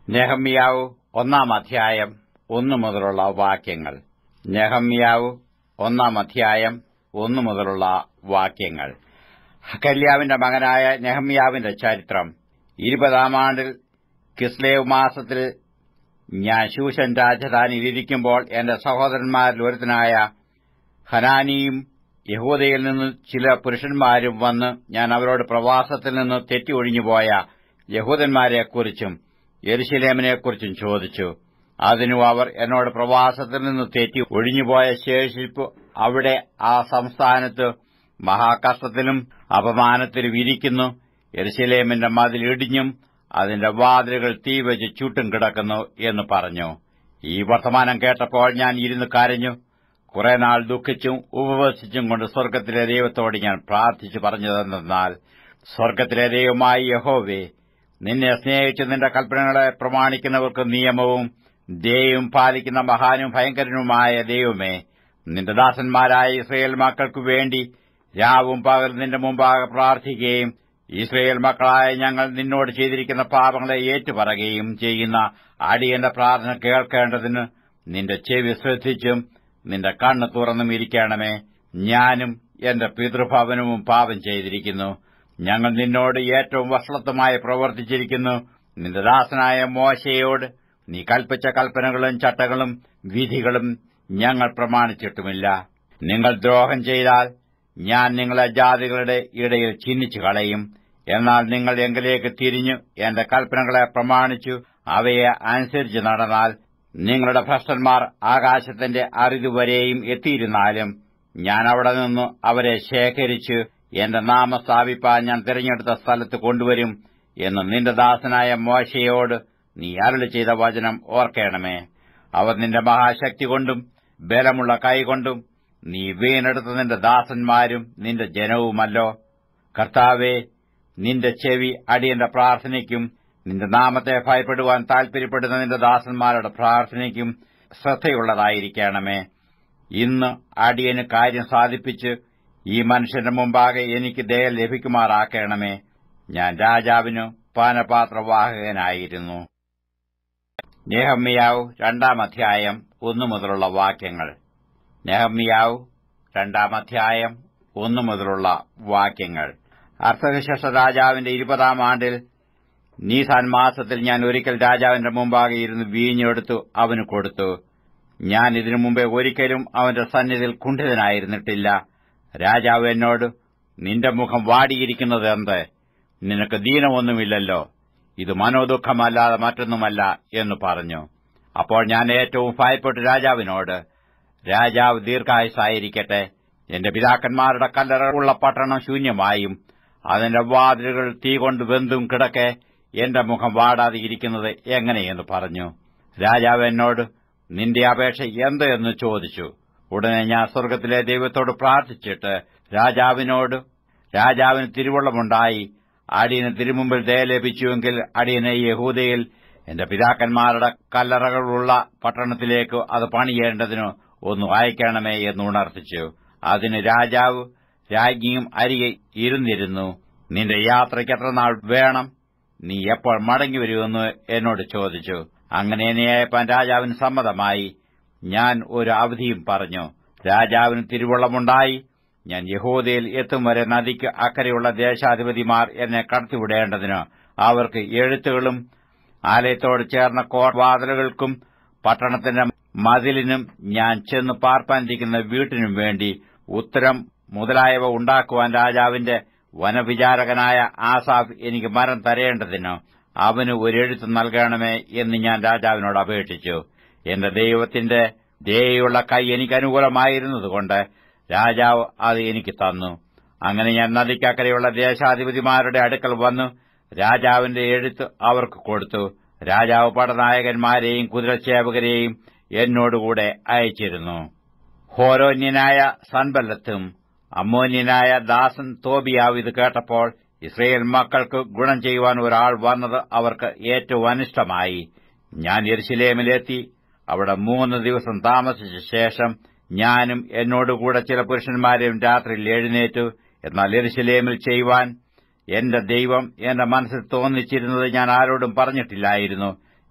നെഹമ്യാവ് ഒന്നാം അധ്യായം ഒന്നു മുതലുള്ള വാക്യങ്ങൾ നെഹമ്യാവ് ഒന്നാം അധ്യായം ഒന്നു മുതലുള്ള വാക്യങ്ങൾ ഹക്കല്യാവിന്റെ മകനായ നെഹമ്യാവിന്റെ ചരിത്രം ഇരുപതാം ആണ്ടിൽ കിസ്ലേവ് മാസത്തിൽ ഞാൻ ശൂഷൻ രാജധാനിയിൽ ഇരിക്കുമ്പോൾ എന്റെ സഹോദരന്മാരിൽ ഒരുത്തനായ ഹനാനിയും യഹൂദയിൽ നിന്ന് ചില പുരുഷന്മാരും വന്ന് ഞാൻ അവരോട് പ്രവാസത്തിൽ നിന്ന് തെറ്റി ഒഴിഞ്ഞുപോയ യഹൂദന്മാരെക്കുറിച്ചും യെരുശലേമിനെക്കുറിച്ചും ചോദിച്ചു അതിനു അവർ എന്നോട് പ്രവാസത്തിൽ നിന്ന് തെറ്റി ഒഴിഞ്ഞുപോയ ശേഷിപ്പ് അവിടെ ആ സംസ്ഥാനത്ത് മഹാകഷ്ടത്തിലും അപമാനത്തിലും ഇരിക്കുന്നു യെരുശലേമിന്റെ മതിൽ ഇടിഞ്ഞും അതിന്റെ വാതിലുകൾ തീവച്ച് ചുട്ടും കിടക്കുന്നു എന്ന് പറഞ്ഞു ഈ വർത്തമാനം കേട്ടപ്പോൾ ഞാൻ ഇരുന്ന് കരഞ്ഞു കുറെ നാൾ ദുഃഖിച്ചും ഉപവസിച്ചും കൊണ്ട് സ്വർഗത്തിലെ ദൈവത്തോട് ഞാൻ പ്രാർത്ഥിച്ചു പറഞ്ഞതെന്നാൽ സ്വർഗത്തിലെ ദൈവമായി യഹോവേ നിന്നെ സ്നേഹിച്ച് നിന്റെ കൽപ്പനകളെ പ്രമാണിക്കുന്നവർക്ക് നിയമവും ദൈവം പാലിക്കുന്ന മഹാനും ഭയങ്കരനുമായ ദൈവമേ നിന്റെ ദാസന്മാരായ ഇസ്രയേൽ മക്കൾക്കു വേണ്ടി രാവും പകൽ നിന്റെ മുമ്പാകെ പ്രാർത്ഥിക്കുകയും ഇസ്രയേൽ മക്കളായ ഞങ്ങൾ നിന്നോട് ചെയ്തിരിക്കുന്ന പാപങ്ങളെ ഏറ്റുപറയുകയും ചെയ്യുന്ന അടിയന്റെ പ്രാർത്ഥന കേൾക്കേണ്ടതിന് നിന്റെ ചെവി ശ്രദ്ധിച്ചും നിന്റെ കണ്ണ് തുറന്നും ഇരിക്കണമേ ഞാനും എന്റെ പിതൃഭവനവും പാപം ചെയ്തിരിക്കുന്നു ഞങ്ങൾ നിന്നോട് ഏറ്റവും വഷളത്വമായി പ്രവർത്തിച്ചിരിക്കുന്നു നിന്റെ ദാസനായ മോശയോട് നീ കൽപ്പിച്ച കൽപ്പനകളും ചട്ടങ്ങളും വിധികളും ഞങ്ങൾ പ്രമാണിച്ചിട്ടുമില്ല നിങ്ങൾ ദ്രോഹം ചെയ്താൽ ഞാൻ നിങ്ങളെ ജാതികളുടെ ഇടയിൽ ചിഹ്നിച്ചു കളയും എന്നാൽ നിങ്ങൾ എങ്കിലേക്ക് തിരിഞ്ഞു എന്റെ കൽപ്പനകളെ പ്രമാണിച്ചു അവയെ അനുസരിച്ച് നടന്നാൽ നിങ്ങളുടെ ഭ്രഷ്ടന്മാർ ആകാശത്തിന്റെ അറുതുവരെയും എത്തിയിരുന്നാലും ഞാൻ അവിടെ നിന്ന് അവരെ ശേഖരിച്ച് എന്റെ നാമം സ്ഥാപിപ്പാൻ ഞാൻ തിരഞ്ഞെടുത്ത സ്ഥലത്ത് കൊണ്ടുവരും എന്ന് നിന്റെ ദാസനായ മോശയോട് നീ അരുളി ചെയ്ത വചനം ഓർക്കണമേ അവർ നിന്റെ മഹാശക്തി കൊണ്ടും ബലമുള്ള കൈകൊണ്ടും നീ വീണെടുത്ത നിന്റെ ദാസന്മാരും നിന്റെ ജനവുമല്ലോ കർത്താവെ നിന്റെ ചെവി അടിയന്റെ പ്രാർത്ഥനയ്ക്കും നിന്റെ നാമത്തെ ഭയപ്പെടുവാൻ താൽപര്യപ്പെടുന്ന നിന്റെ ദാസന്മാരുടെ പ്രാർത്ഥനയ്ക്കും ശ്രദ്ധയുള്ളതായിരിക്കണമേ ഇന്ന് അടിയന് കാര്യം സാധിപ്പിച്ച് ഈ മനുഷ്യന്റെ മുമ്പാകെ എനിക്ക് ദയ ലഭിക്കുമാറാക്കണമേ ഞാൻ രാജാവിനു പാനപാത്രവാഹകനായിരുന്നു നെഹമ്മിയാവ് രണ്ടാം അധ്യായം ഒന്നു മുതലുള്ള വാക്യങ്ങൾ നെഹമ്മിയാവ് രണ്ടാം അധ്യായം ഒന്നു മുതലുള്ള വാക്യങ്ങൾ അർത്ഥവിശേഷ രാജാവിന്റെ ഇരുപതാം ആണ്ടിൽ നീസാൻ മാസത്തിൽ ഞാൻ ഒരിക്കൽ രാജാവിന്റെ മുമ്പാകെ ഇരുന്ന് വീഞ്ഞെടുത്തു അവന് കൊടുത്തു ഞാൻ ഇതിനു മുമ്പേ ഒരിക്കലും അവന്റെ സന്നിധിയിൽ കുണ്ഠിതനായിരുന്നിട്ടില്ല രാജാവ് എന്നോട് നിന്റെ മുഖം വാടിയിരിക്കുന്നത് എന്ത് നിനക്ക് ദീനമൊന്നുമില്ലല്ലോ ഇത് മനോദുഃഖമല്ലാതെ മറ്റൊന്നുമല്ല എന്ന് പറഞ്ഞു അപ്പോൾ ഞാൻ ഏറ്റവും ഭയപ്പെട്ടു രാജാവിനോട് രാജാവ് ദീർഘായുസായിരിക്കട്ടെ എന്റെ പിതാക്കന്മാരുടെ കല്ലറയുള്ള പട്ടണം ശൂന്യമായും അതിന്റെ വാതിലുകൾ തീ കൊണ്ട് വെന്തും കിടക്കെ എന്റെ മുഖം വാടാതെ ഇരിക്കുന്നത് എങ്ങനെയെന്ന് പറഞ്ഞു രാജാവ് എന്നോട് നിന്റെ അപേക്ഷ എന്ത് എന്ന് ചോദിച്ചു ഉടനെ ഞാൻ സ്വർഗത്തിലെ ദൈവത്തോട് പ്രാർത്ഥിച്ചിട്ട് രാജാവിനോട് രാജാവിന് തിരുവള്ളമുണ്ടായി അടിയന് തിരുമുമ്പിൽ ദയ ലഭിച്ചുവെങ്കിൽ അടിയനെ യഹൂദയിൽ എന്റെ പിതാക്കന്മാരുടെ കല്ലറകളുള്ള പട്ടണത്തിലേക്ക് അത് പണിയേണ്ടതിന് ഒന്ന് അയക്കണമേ എന്ന് ഉണർത്തിച്ചു അതിന് രാജാവ് രാജ്ഞിയും അരികെ ഇരുന്നിരുന്നു നിന്റെ യാത്രയ്ക്ക് എത്ര നാൾ വേണം നീ എപ്പോൾ മടങ്ങി വരുമെന്ന് എന്നോട് ചോദിച്ചു അങ്ങനെ എന്നെ അയപ്പാൻ രാജാവിന് സമ്മതമായി ഞാൻ ഒരു അവധിയും പറഞ്ഞു രാജാവിന് തിരുവള്ളമുണ്ടായി ഞാൻ യഹൂദയിൽ എത്തും വരെ നദിക്ക് അക്കരെയുള്ള ദേശാധിപതിമാർ എന്നെ കടത്തിവിടേണ്ടതിന് അവർക്ക് എഴുത്തുകളും ആലയത്തോട് ചേർന്ന കോട്ടവാതിലുകൾക്കും പട്ടണത്തിന്റെ മതിലിനും ഞാൻ ചെന്ന് പാർപ്പാനിരിക്കുന്ന വീട്ടിനും വേണ്ടി ഉത്തരം മുതലായവ ഉണ്ടാക്കുവാൻ രാജാവിന്റെ വനവിചാരകനായ ആസാഫ് എനിക്ക് മരം തരേണ്ടതിന് അവന് ഒരെഴുത്ത് നൽകണമേ എന്ന് ഞാൻ രാജാവിനോട് അപേക്ഷിച്ചു എന്റെ ദൈവത്തിന്റെ ദയുള്ള കൈ എനിക്ക് അനുകൂലമായിരുന്നതുകൊണ്ട് രാജാവ് അത് എനിക്ക് തന്നു അങ്ങനെ ഞാൻ നദിക്കക്കരെയുള്ള ദേശാധിപതിമാരുടെ അടുക്കൽ വന്നു രാജാവിന്റെ എഴുത്ത് അവർക്ക് കൊടുത്തു രാജാവ് പടനായകന്മാരെയും കുതിരച്ചേവകരെയും എന്നോടുകൂടെ അയച്ചിരുന്നു ഹോരോന്യനായ സൻബല്ലത്തും അമ്മോന്യനായ ദാസൻ തോബിയാവ് ഇത് കേട്ടപ്പോൾ ഇസ്രയേൽ മക്കൾക്ക് ഗുണം ചെയ്യുവാൻ ഒരാൾ വന്നത് അവർക്ക് ഏറ്റവും അനിഷ്ടമായി ഞാൻ യെരുശലേമിലെത്തി അവിടെ മൂന്ന് ദിവസം താമസിച്ച ശേഷം ഞാനും എന്നോടുകൂടെ ചില പുരുഷന്മാരെയും രാത്രിയിൽ എഴുന്നേറ്റു എന്നാൽ യെരുശലേമിൽ ചെയ്യുവാൻ എന്റെ ദൈവം എന്റെ മനസ്സിൽ തോന്നിച്ചിരുന്നത് ഞാൻ ആരോടും പറഞ്ഞിട്ടില്ലായിരുന്നു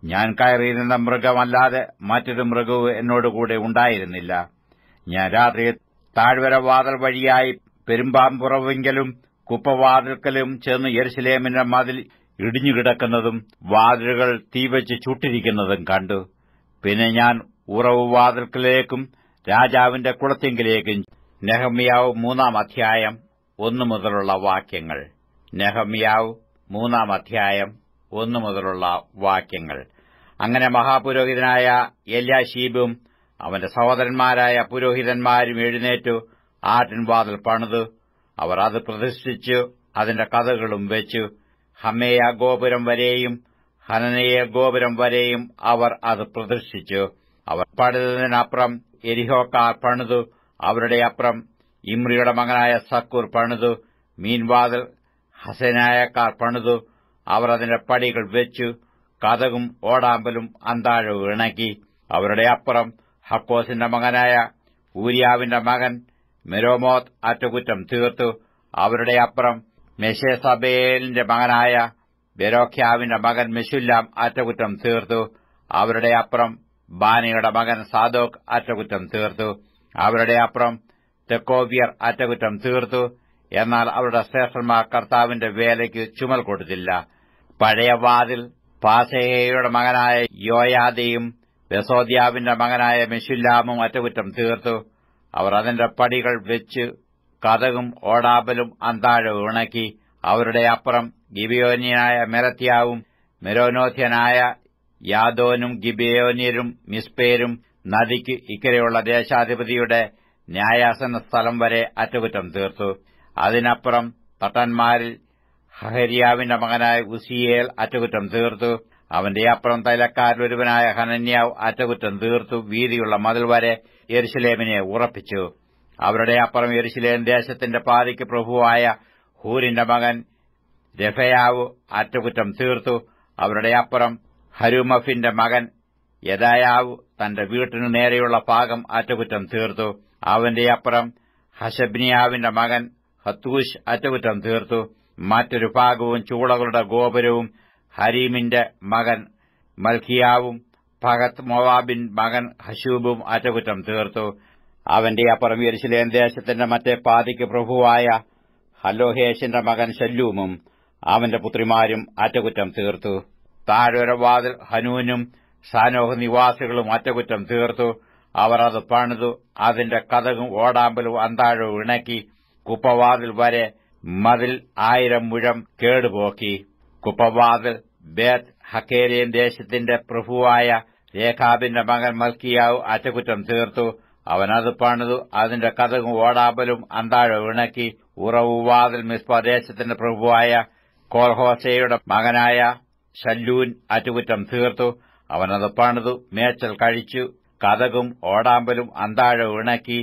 ഞാൻ കയറിയിരുന്ന മൃഗമല്ലാതെ മറ്റൊരു മൃഗവും എന്നോടുകൂടെ ഉണ്ടായിരുന്നില്ല ഞാൻ രാത്രി താഴ്വര വാതിൽ വഴിയായി പെരുമ്പാമ്പുറവെങ്കിലും കുപ്പവാതിൽക്കലും ചെന്ന് യെരുസലേമിന്റെ മതിൽ ഇടിഞ്ഞുകിടക്കുന്നതും വാതിലുകൾ തീവച്ച് ചുട്ടിരിക്കുന്നതും കണ്ടു പിന്നെ ഞാൻ ഉറവ് വാതിൽക്കലേക്കും രാജാവിന്റെ കുളത്തിങ്കിലേക്കും നെഹമ്യാവ് മൂന്നാം അധ്യായം ഒന്നു മുതലുള്ള വാക്യങ്ങൾ നെഹമ്യാവ് മൂന്നാം അധ്യായം ഒന്നു മുതലുള്ള വാക്യങ്ങൾ അങ്ങനെ മഹാപുരോഹിതനായ എല്യാശീബും അവന്റെ സഹോദരന്മാരായ പുരോഹിതന്മാരും എഴുന്നേറ്റു ആട്ടിൻവാതിൽ പണിതു അവർ അത് പ്രതിഷ്ഠിച്ചു അതിന്റെ കഥകളും വെച്ചു ഹമേയ ഗോപുരം വരെയും ഹനനയ ഗോപുരം വരെയും അവർ അത് പ്രതിഷ്ഠിച്ചു അവർ പണിതതിനപ്പുറം എരിഹോക്കാർ പണിതു അവരുടെ അപ്പുറം ഇമ്രിയുടെ മകനായ സക്കൂർ പണിതു മീൻവാതിൽ ഹസനായക്കാർ പണിതു അവർ അതിന്റെ പടികൾ വെച്ചു കഥകും ഓടാമ്പലും അന്താഴവും ഇണക്കി അവരുടെ അപ്പുറം ഹക്കോസിന്റെ മകനായ ഊര്യാവിന്റെ മകൻ മെരോമോത്ത് അറ്റകുറ്റം തീർത്തു അവരുടെ അപ്പുറം മെഷേസബേലിന്റെ മകനായ ബെരോഖ്യാവിന്റെ മകൻ മെഷുല്ലാം അറ്റകുറ്റം തീർത്തു അവരുടെ അപ്പുറം ബാനയുടെ മകൻ സാദോക് അറ്റകുറ്റം തീർത്തു അവരുടെ അപ്പുറം തെക്കോവിയർ അറ്റകുറ്റം തീർത്തു എന്നാൽ അവരുടെ ശ്രേഷ്ഠന്മാർ കർത്താവിന്റെ വേലയ്ക്ക് ചുമൽ കൊടുത്തില്ല പഴയ വാതിൽ പാസേഹയുടെ മകനായ യോയാദയും ബെസോദ്യാവിന്റെ മകനായ മെഷുല്ലാമും അറ്റകുറ്റം തീർത്തു അവർ അതിന്റെ പടികൾ വെച്ച് കഥകും ഓടാമ്പലും അന്താഴവും ഇണക്കി അവരുടെ അപ്പുറം ഗിബിയോന്യനായ മെരത്യാവും മെരോനോഥ്യനായ യാദോനും ഗിബിയോന്യരും മിസ്പേരും നദിക്ക് ഇക്കരെയുള്ള ദേശാധിപതിയുടെ ന്യായാസന സ്ഥലം വരെ അറ്റകുറ്റം തീർത്തു അതിനപ്പുറം തട്ടന്മാരിൽ ഹഹരിയാവിന്റെ മകനായ ഉസിയേൽ അറ്റകുറ്റം തീർത്തു അവന്റെ അപ്പുറം തൈലക്കാരിലൊരുവനായ ഹനന്യാവ് അറ്റകുറ്റം തീർത്തു വീതിയുള്ള മതിൽ വരെ യെരുശലേമിനെ ഉറപ്പിച്ചു അവരുടെ അപ്പുറം യെരുശലേം ദേശത്തിന്റെ പാതിക്ക് പ്രഭുവായ ഹൂരിന്റെ മകൻ രഫയാവ് അറ്റകുറ്റം തീർത്തു അവരുടെ അപ്പുറം ഹരുമഫിന്റെ മകൻ യദായാവ് തന്റെ വീട്ടിനു നേരെയുള്ള ഭാഗം അറ്റകുറ്റം തീർത്തു അവന്റെ അപ്പുറം ഹഷബ്നിയാവിന്റെ മകൻ ഹത്തൂഷ് അറ്റകുറ്റം തീർത്തു മറ്റൊരു ഭാഗവും ചൂളകളുടെ ഗോപുരവും ഹരീമിന്റെ മകൻ മൽഖിയാവും ഭഗത് മൊവാബിൻ മകൻ ഹഷൂബും അറ്റകുറ്റം തീർത്തു അവന്റെ അപ്പുറം യെരുശലേം ദേശത്തിന്റെ മറ്റേ പാതിക്ക് പ്രഭുവായ ഹലോഹേഷിന്റെ മകൻ ശല്ലൂമും അവന്റെ പുത്രിമാരും അറ്റകുറ്റം തീർത്തു താഴ്വരവാതിൽ ഹനൂനും സാനോഹ നിവാസികളും അറ്റകുറ്റം തീർത്തു അവർ അത് പണിതു അതിന്റെ കഥകും ഓടാമ്പലും അന്താഴവും ഇണക്കി കുപ്പവാതിൽ വരെ മതിൽ ആയിരം മുഴം കേടുപോക്കി കുപ്പവാതിൽ ബേത്ത് ഹക്കേരിയൻ ദേശത്തിന്റെ പ്രഭുവായ രേഖാബിന്റെ മകൻ മൽക്കിയാവ് അറ്റകുറ്റം തീർത്തു അവനത് പണിതു അതിന്റെ കഥകും ഓടാമ്പലും അന്താഴവും ഇണക്കി ഉറവുവാതിൽ മിസ്പദേശത്തിന്റെ പ്രഭുവായ കോൽഹോസയുടെ മകനായ ശല്ലൂൻ അറ്റുകുറ്റം തീർത്തു അവനത് പണിതു മേച്ചൽ കഴിച്ചു കഥകും ഓടാമ്പലും അന്താഴവും ഇണക്കി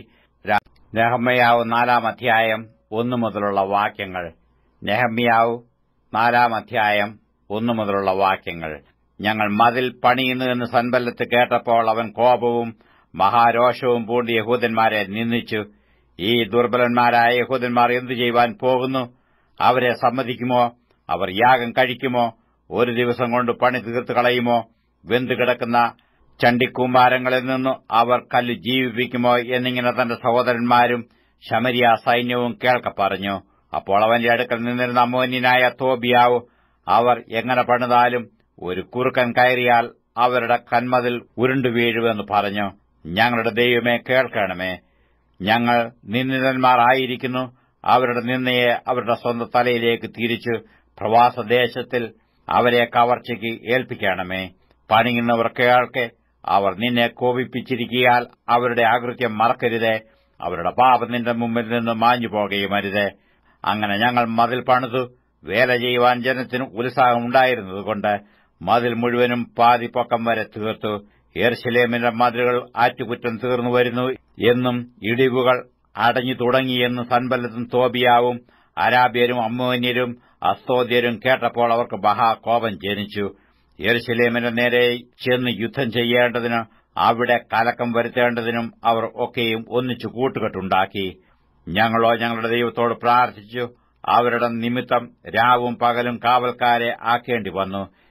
നെഹമ്മയാവ് നാലാം അധ്യായം ഒന്നു മുതലുള്ള വാക്യങ്ങൾ നെഹമ്യാവ് നാലാം അധ്യായം ഒന്നു മുതലുള്ള വാക്യങ്ങൾ ഞങ്ങൾ മതിൽ പണിയുന്നു എന്ന് സൻബല്ലത്ത് കേട്ടപ്പോൾ അവൻ കോപവും മഹാരോഷവും പൂണ്ടി യഹൂദന്മാരെ നിന്ദിച്ചു ഈ ദുർബലന്മാരായ യഹൂദന്മാർ എന്തു ചെയ്യുവാൻ പോകുന്നു അവരെ സമ്മതിക്കുമോ അവർ യാഗം കഴിക്കുമോ ഒരു ദിവസം കൊണ്ട് പണി തീർത്തു കളയുമോ വെന്തുകിടക്കുന്ന ചണ്ടിക്കൂമ്പാരങ്ങളിൽ നിന്നു അവർ കല്ല് ജീവിപ്പിക്കുമോ എന്നിങ്ങനെ തന്റെ സഹോദരന്മാരും ശമരിയ സൈന്യവും കേൾക്ക പറഞ്ഞു അപ്പോൾ അവന്റെ അടുക്കൽ നിന്നിരുന്ന അമോന്യനായ തോബിയാവ് അവർ എങ്ങനെ പണിതാലും ഒരു കുറുക്കൻ കയറിയാൽ അവരുടെ കന്മതിൽ ഉരുണ്ടു വീഴുമെന്ന് പറഞ്ഞു ഞങ്ങളുടെ ദൈവമേ കേൾക്കണമേ ഞങ്ങൾ നിന്ദിതന്മാരായിരിക്കുന്നു അവരുടെ നിന്നയെ അവരുടെ സ്വന്തം തലയിലേക്ക് തിരിച്ചു പ്രവാസദേശത്തിൽ അവരെ കവർച്ചയ്ക്ക് ഏൽപ്പിക്കണമേ പണിയുന്നവർ കേൾക്കെ അവർ നിന്നെ കോപിപ്പിച്ചിരിക്കിയാൽ അവരുടെ ആകൃത്യം മറക്കരുതേ അവരുടെ പാപം നിന്റെ മുമ്പിൽ നിന്ന് മാഞ്ഞു പോകുകയും അരുതേ അങ്ങനെ ഞങ്ങൾ മതിൽ പണിതു വേല ചെയ്യുവാൻ ജനത്തിന് ഉത്സാഹമുണ്ടായിരുന്നതുകൊണ്ട് മതിൽ മുഴുവനും പാതി പൊക്കം വരെ തീർത്തു എർശലേമിന്റെ മതിലുകൾ ആറ്റുകുറ്റം തീർന്നു വരുന്നു എന്നും ഇടിവുകൾ അടഞ്ഞു തുടങ്ങിയെന്ന് സൻബലത്തും തോബിയാവും അരാബ്യരും അമ്മോന്യരും അസ്തോദ്യരും കേട്ടപ്പോൾ അവർക്ക് മഹാകോപം ജനിച്ചു യെരുശലേമിന്റെ നേരെ ചെന്ന് യുദ്ധം ചെയ്യേണ്ടതിന് അവിടെ കലക്കം വരുത്തേണ്ടതിനും അവർ ഒക്കെയും ഒന്നിച്ചു കൂട്ടുകെട്ടുണ്ടാക്കി ഞങ്ങളോ ഞങ്ങളുടെ ദൈവത്തോട് പ്രാർത്ഥിച്ചു അവരുടെ നിമിത്തം രാവും പകലും കാവൽക്കാരെ ആക്കേണ്ടി വന്നു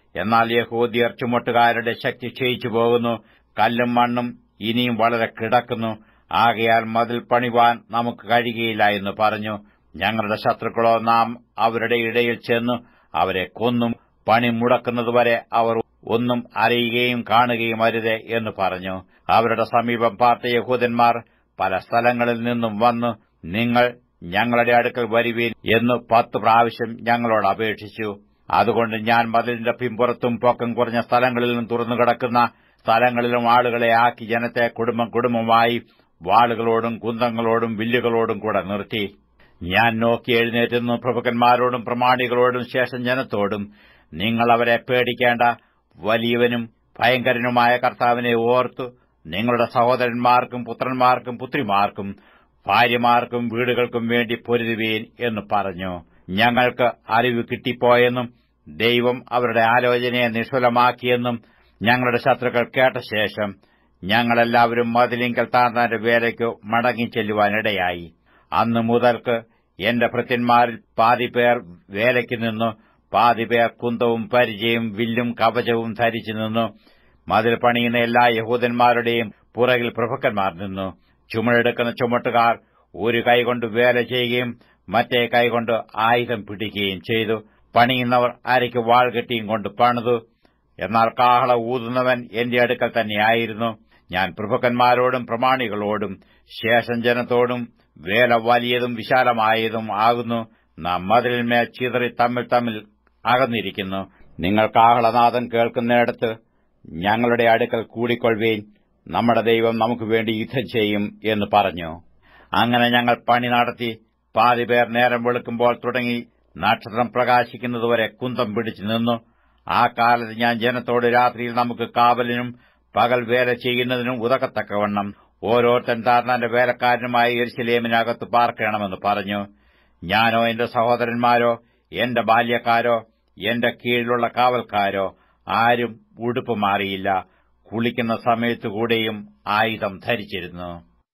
എന്നാൽ യഹൂദിയർ ചുമട്ടുകാരുടെ ശക്തി ക്ഷയിച്ചു പോകുന്നു കല്ലും മണ്ണും ഇനിയും വളരെ കിടക്കുന്നു ആകയാൽ മതിൽ പണിവാൻ നമുക്ക് കഴിയുകയില്ല എന്ന് പറഞ്ഞു ഞങ്ങളുടെ ശത്രുക്കളോ നാം അവരുടെ ഇടയിൽ ചെന്നു അവരെ കൊന്നും പണി മുടക്കുന്നതുവരെ അവർ ഒന്നും അറിയുകയും കാണുകയും അരുതേ എന്ന് പറഞ്ഞു അവരുടെ സമീപം പാർത്ത യഹൂദന്മാർ പല സ്ഥലങ്ങളിൽ നിന്നും വന്നു നിങ്ങൾ ഞങ്ങളുടെ അടുക്കൽ വരുവീൻ എന്ന് പത്ത് പ്രാവശ്യം ഞങ്ങളോട് അപേക്ഷിച്ചു അതുകൊണ്ട് ഞാൻ മതിലിന്റെ പിമ്പുറത്തും പൊക്കം കുറഞ്ഞ സ്ഥലങ്ങളിലും തുറന്നു കിടക്കുന്ന സ്ഥലങ്ങളിലും ആളുകളെ ആക്കി ജനത്തെ കുടുംബം കുടുംബമായി വാളുകളോടും കുന്തങ്ങളോടും വില്ലുകളോടും കൂടെ നിർത്തി ഞാൻ നോക്കി എഴുന്നേറ്റുന്നു പ്രഭുക്കന്മാരോടും പ്രമാണികളോടും ശേഷം ജനത്തോടും നിങ്ങൾ അവരെ പേടിക്കേണ്ട വലിയവനും ഭയങ്കരനുമായ കർത്താവിനെ ഓർത്തു നിങ്ങളുടെ സഹോദരന്മാർക്കും പുത്രന്മാർക്കും പുത്രിമാർക്കും ഭാര്യമാർക്കും വീടുകൾക്കും വേണ്ടി പൊരുതുവീൻ എന്ന് പറഞ്ഞു ഞങ്ങൾക്ക് അറിവ് കിട്ടിപ്പോയെന്നും ദൈവം അവരുടെ ആലോചനയെ നിഷ്ഫലമാക്കിയെന്നും ഞങ്ങളുടെ ശത്രുക്കൾ കേട്ട ശേഷം ഞങ്ങളെല്ലാവരും മതിലിങ്കൽ താന്താന്റെ വേലയ്ക്ക് മടങ്ങിച്ചെല്ലുവാനിടയായി അന്നു മുതൽക്ക് എന്റെ ഭൃത്യന്മാരിൽ പാതിപേർ വേലയ്ക്ക് നിന്നു പാതിപേർ കുന്തവും പരിചയും വില്ലും കവചവും ധരിച്ചു നിന്നു മതിൽ പണിയുന്ന എല്ലാ യഹൂദന്മാരുടെയും പുറകിൽ പ്രഭുക്കന്മാർ നിന്നു ചുമടെടുക്കുന്ന ചുമട്ടുകാർ ഒരു കൈകൊണ്ട് വേല ചെയ്യുകയും മറ്റേ കൈകൊണ്ട് ആയുധം പിടിക്കുകയും ചെയ്തു പണിയുന്നവർ അരയ്ക്ക് വാൾ കെട്ടിയും കൊണ്ട് പണിതു എന്നാൽ കാഹള ഊതുന്നവൻ എന്റെ അടുക്കൽ തന്നെയായിരുന്നു ഞാൻ പ്രഭുക്കന്മാരോടും പ്രമാണികളോടും ശേഷം ജനത്തോടും വേല വലിയതും വിശാലമായതും ആകുന്നു നാം മതിലിന്മേൽ ചിതറി തമ്മിൽ തമ്മിൽ അകന്നിരിക്കുന്നു നിങ്ങൾ കാഹളനാഥൻ കേൾക്കുന്നിടത്ത് ഞങ്ങളുടെ അടുക്കൽ കൂടിക്കൊള്ളുവീൻ നമ്മുടെ ദൈവം നമുക്ക് വേണ്ടി യുദ്ധം ചെയ്യും എന്ന് പറഞ്ഞു അങ്ങനെ ഞങ്ങൾ പണി നടത്തി പാതിപേർ നേരം വെളുക്കുമ്പോൾ തുടങ്ങി നക്ഷത്രം പ്രകാശിക്കുന്നതുവരെ കുന്തം പിടിച്ചു നിന്നു ആ കാലത്ത് ഞാൻ ജനത്തോട് രാത്രിയിൽ നമുക്ക് കാവലിനും പകൽ വേല ചെയ്യുന്നതിനും ഉതകത്തക്കവണ്ണം ഓരോരുത്തൻ താർന്നാന്റെ വേലക്കാരനുമായി എരിശിലേമിനകത്ത് പാർക്കണമെന്ന് പറഞ്ഞു ഞാനോ എന്റെ സഹോദരന്മാരോ എന്റെ ബാല്യക്കാരോ എന്റെ കീഴിലുള്ള കാവൽക്കാരോ ആരും ഉടുപ്പ് മാറിയില്ല കുളിക്കുന്ന സമയത്തുകൂടെയും ആയുധം ധരിച്ചിരുന്നു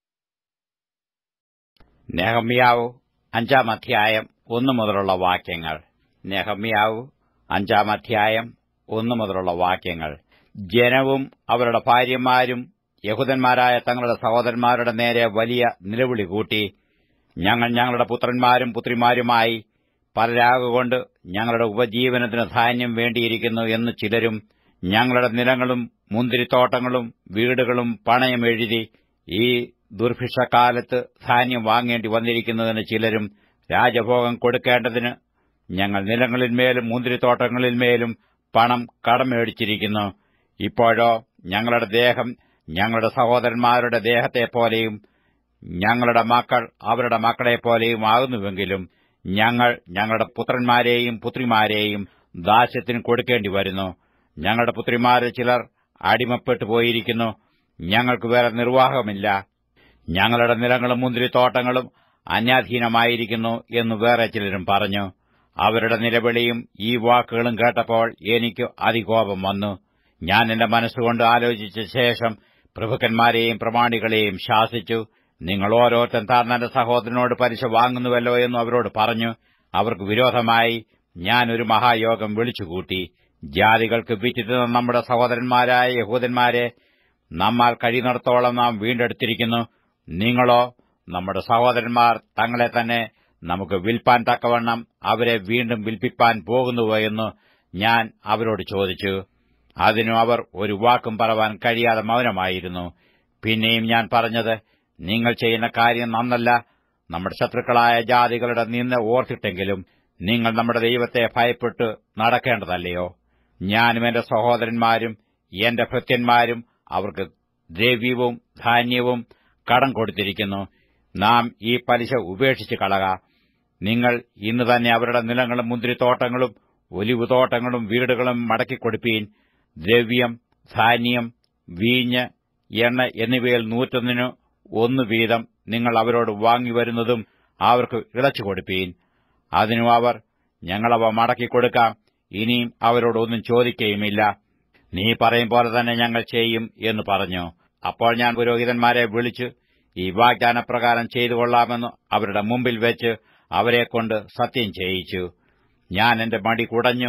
നെഹമ്യാവ് അഞ്ചാം അധ്യായം ഒന്നു മുതലുള്ള വാക്യങ്ങൾ നെഹമ്യാവ് അഞ്ചാം അധ്യായം ഒന്നു മുതലുള്ള വാക്യങ്ങൾ ജനവും അവരുടെ ഭാര്യമാരും യഹൂദന്മാരായ തങ്ങളുടെ സഹോദരന്മാരുടെ നേരെ വലിയ നിലവിളി കൂട്ടി ഞങ്ങൾ ഞങ്ങളുടെ പുത്രന്മാരും പുത്രിമാരുമായി പലരാകൊണ്ട് ഞങ്ങളുടെ ഉപജീവനത്തിന് ധാന്യം വേണ്ടിയിരിക്കുന്നു എന്ന് ചിലരും ഞങ്ങളുടെ നിലങ്ങളും മുന്തിരിത്തോട്ടങ്ങളും വീടുകളും പണയം എഴുതി ഈ ദുർഭിക്ഷക്കാലത്ത് ധാന്യം വാങ്ങേണ്ടി വന്നിരിക്കുന്നതിന് ചിലരും രാജഭോഗം കൊടുക്കേണ്ടതിന് ഞങ്ങൾ നിലങ്ങളിന്മേലും മുന്തിരിത്തോട്ടങ്ങളിന്മേലും പണം കടമേടിച്ചിരിക്കുന്നു ഇപ്പോഴോ ഞങ്ങളുടെ ദേഹം ഞങ്ങളുടെ സഹോദരന്മാരുടെ ദേഹത്തെപ്പോലെയും ഞങ്ങളുടെ മക്കൾ അവരുടെ മക്കളെപ്പോലെയും ആകുന്നുവെങ്കിലും ഞങ്ങൾ ഞങ്ങളുടെ പുത്രന്മാരെയും പുത്രിമാരെയും ദാസ്യത്തിന് കൊടുക്കേണ്ടി വരുന്നു ഞങ്ങളുടെ പുത്രിമാരിൽ ചിലർ അടിമപ്പെട്ടു പോയിരിക്കുന്നു ഞങ്ങൾക്ക് വേറെ നിർവാഹമില്ല ഞങ്ങളുടെ നിലങ്ങളും മുന്തിരിത്തോട്ടങ്ങളും അന്യാധീനമായിരിക്കുന്നു എന്ന് വേറെ ചിലരും പറഞ്ഞു അവരുടെ നിലവിളിയും ഈ വാക്കുകളും കേട്ടപ്പോൾ എനിക്ക് അതികോപം വന്നു ഞാൻ എന്റെ മനസ്സുകൊണ്ട് ആലോചിച്ച ശേഷം പ്രഭുക്കന്മാരെയും പ്രമാണികളെയും ശാസിച്ചു നിങ്ങൾ ഓരോരുത്തൻ താർന്നന്റെ സഹോദരനോട് പലിശ വാങ്ങുന്നുവല്ലോ എന്ന് അവരോട് പറഞ്ഞു അവർക്ക് വിരോധമായി ഞാൻ ഒരു മഹായോഗം വിളിച്ചുകൂട്ടി ജാതികൾക്ക് വിറ്റിരുന്ന നമ്മുടെ സഹോദരന്മാരായ യഹൂദന്മാരെ നമ്മാൽ കഴിയുന്നിടത്തോളം നാം വീണ്ടെടുത്തിരിക്കുന്നു നിങ്ങളോ നമ്മുടെ സഹോദരന്മാർ തങ്ങളെ തന്നെ നമുക്ക് വിൽപ്പാൻ തക്കവണ്ണം അവരെ വീണ്ടും വിൽപ്പിപ്പാൻ പോകുന്നുവോ എന്ന് ഞാൻ അവരോട് ചോദിച്ചു അതിനു അവർ ഒരു വാക്കും പറവാൻ കഴിയാതെ മൗനമായിരുന്നു പിന്നെയും ഞാൻ പറഞ്ഞത് നിങ്ങൾ ചെയ്യുന്ന കാര്യം നന്നല്ല നമ്മുടെ ശത്രുക്കളായ ജാതികളുടെ നിന്ന് ഓർത്തിട്ടെങ്കിലും നിങ്ങൾ നമ്മുടെ ദൈവത്തെ ഭയപ്പെട്ട് നടക്കേണ്ടതല്ലയോ ഞാനും എന്റെ സഹോദരന്മാരും എന്റെ ഭൃത്യന്മാരും അവർക്ക് ദ്രവ്യവും ധാന്യവും കടം കൊടുത്തിരിക്കുന്നു നാം ഈ പലിശ ഉപേക്ഷിച്ച് കളക നിങ്ങൾ ഇന്ന് തന്നെ അവരുടെ നിലങ്ങളും മുന്തിരിത്തോട്ടങ്ങളും ഒലിവുതോട്ടങ്ങളും വീടുകളും മടക്കിക്കൊടുപ്പീൻ ദ്രവ്യം ധാന്യം വീഞ്ഞ് എണ്ണ എന്നിവയിൽ നൂറ്റൊന്നിനു ഒന്നു വീതം നിങ്ങൾ അവരോട് വാങ്ങിവരുന്നതും അവർക്ക് ഇളച്ചു കൊടുപ്പീൻ അതിനു അവർ ഞങ്ങളവ മടക്കിക്കൊടുക്കാം ഇനിയും അവരോടൊന്നും ചോദിക്കുകയുമില്ല നീ പറയും പോലെ തന്നെ ഞങ്ങൾ ചെയ്യും എന്ന് പറഞ്ഞു അപ്പോൾ ഞാൻ പുരോഹിതന്മാരെ വിളിച്ചു ഈ വാഗ്ദാനപ്രകാരം ചെയ്തു കൊള്ളാമെന്ന് അവരുടെ മുമ്പിൽ വെച്ച് അവരെക്കൊണ്ട് സത്യം ചെയ്യിച്ചു ഞാൻ എന്റെ മടി കുടഞ്ഞു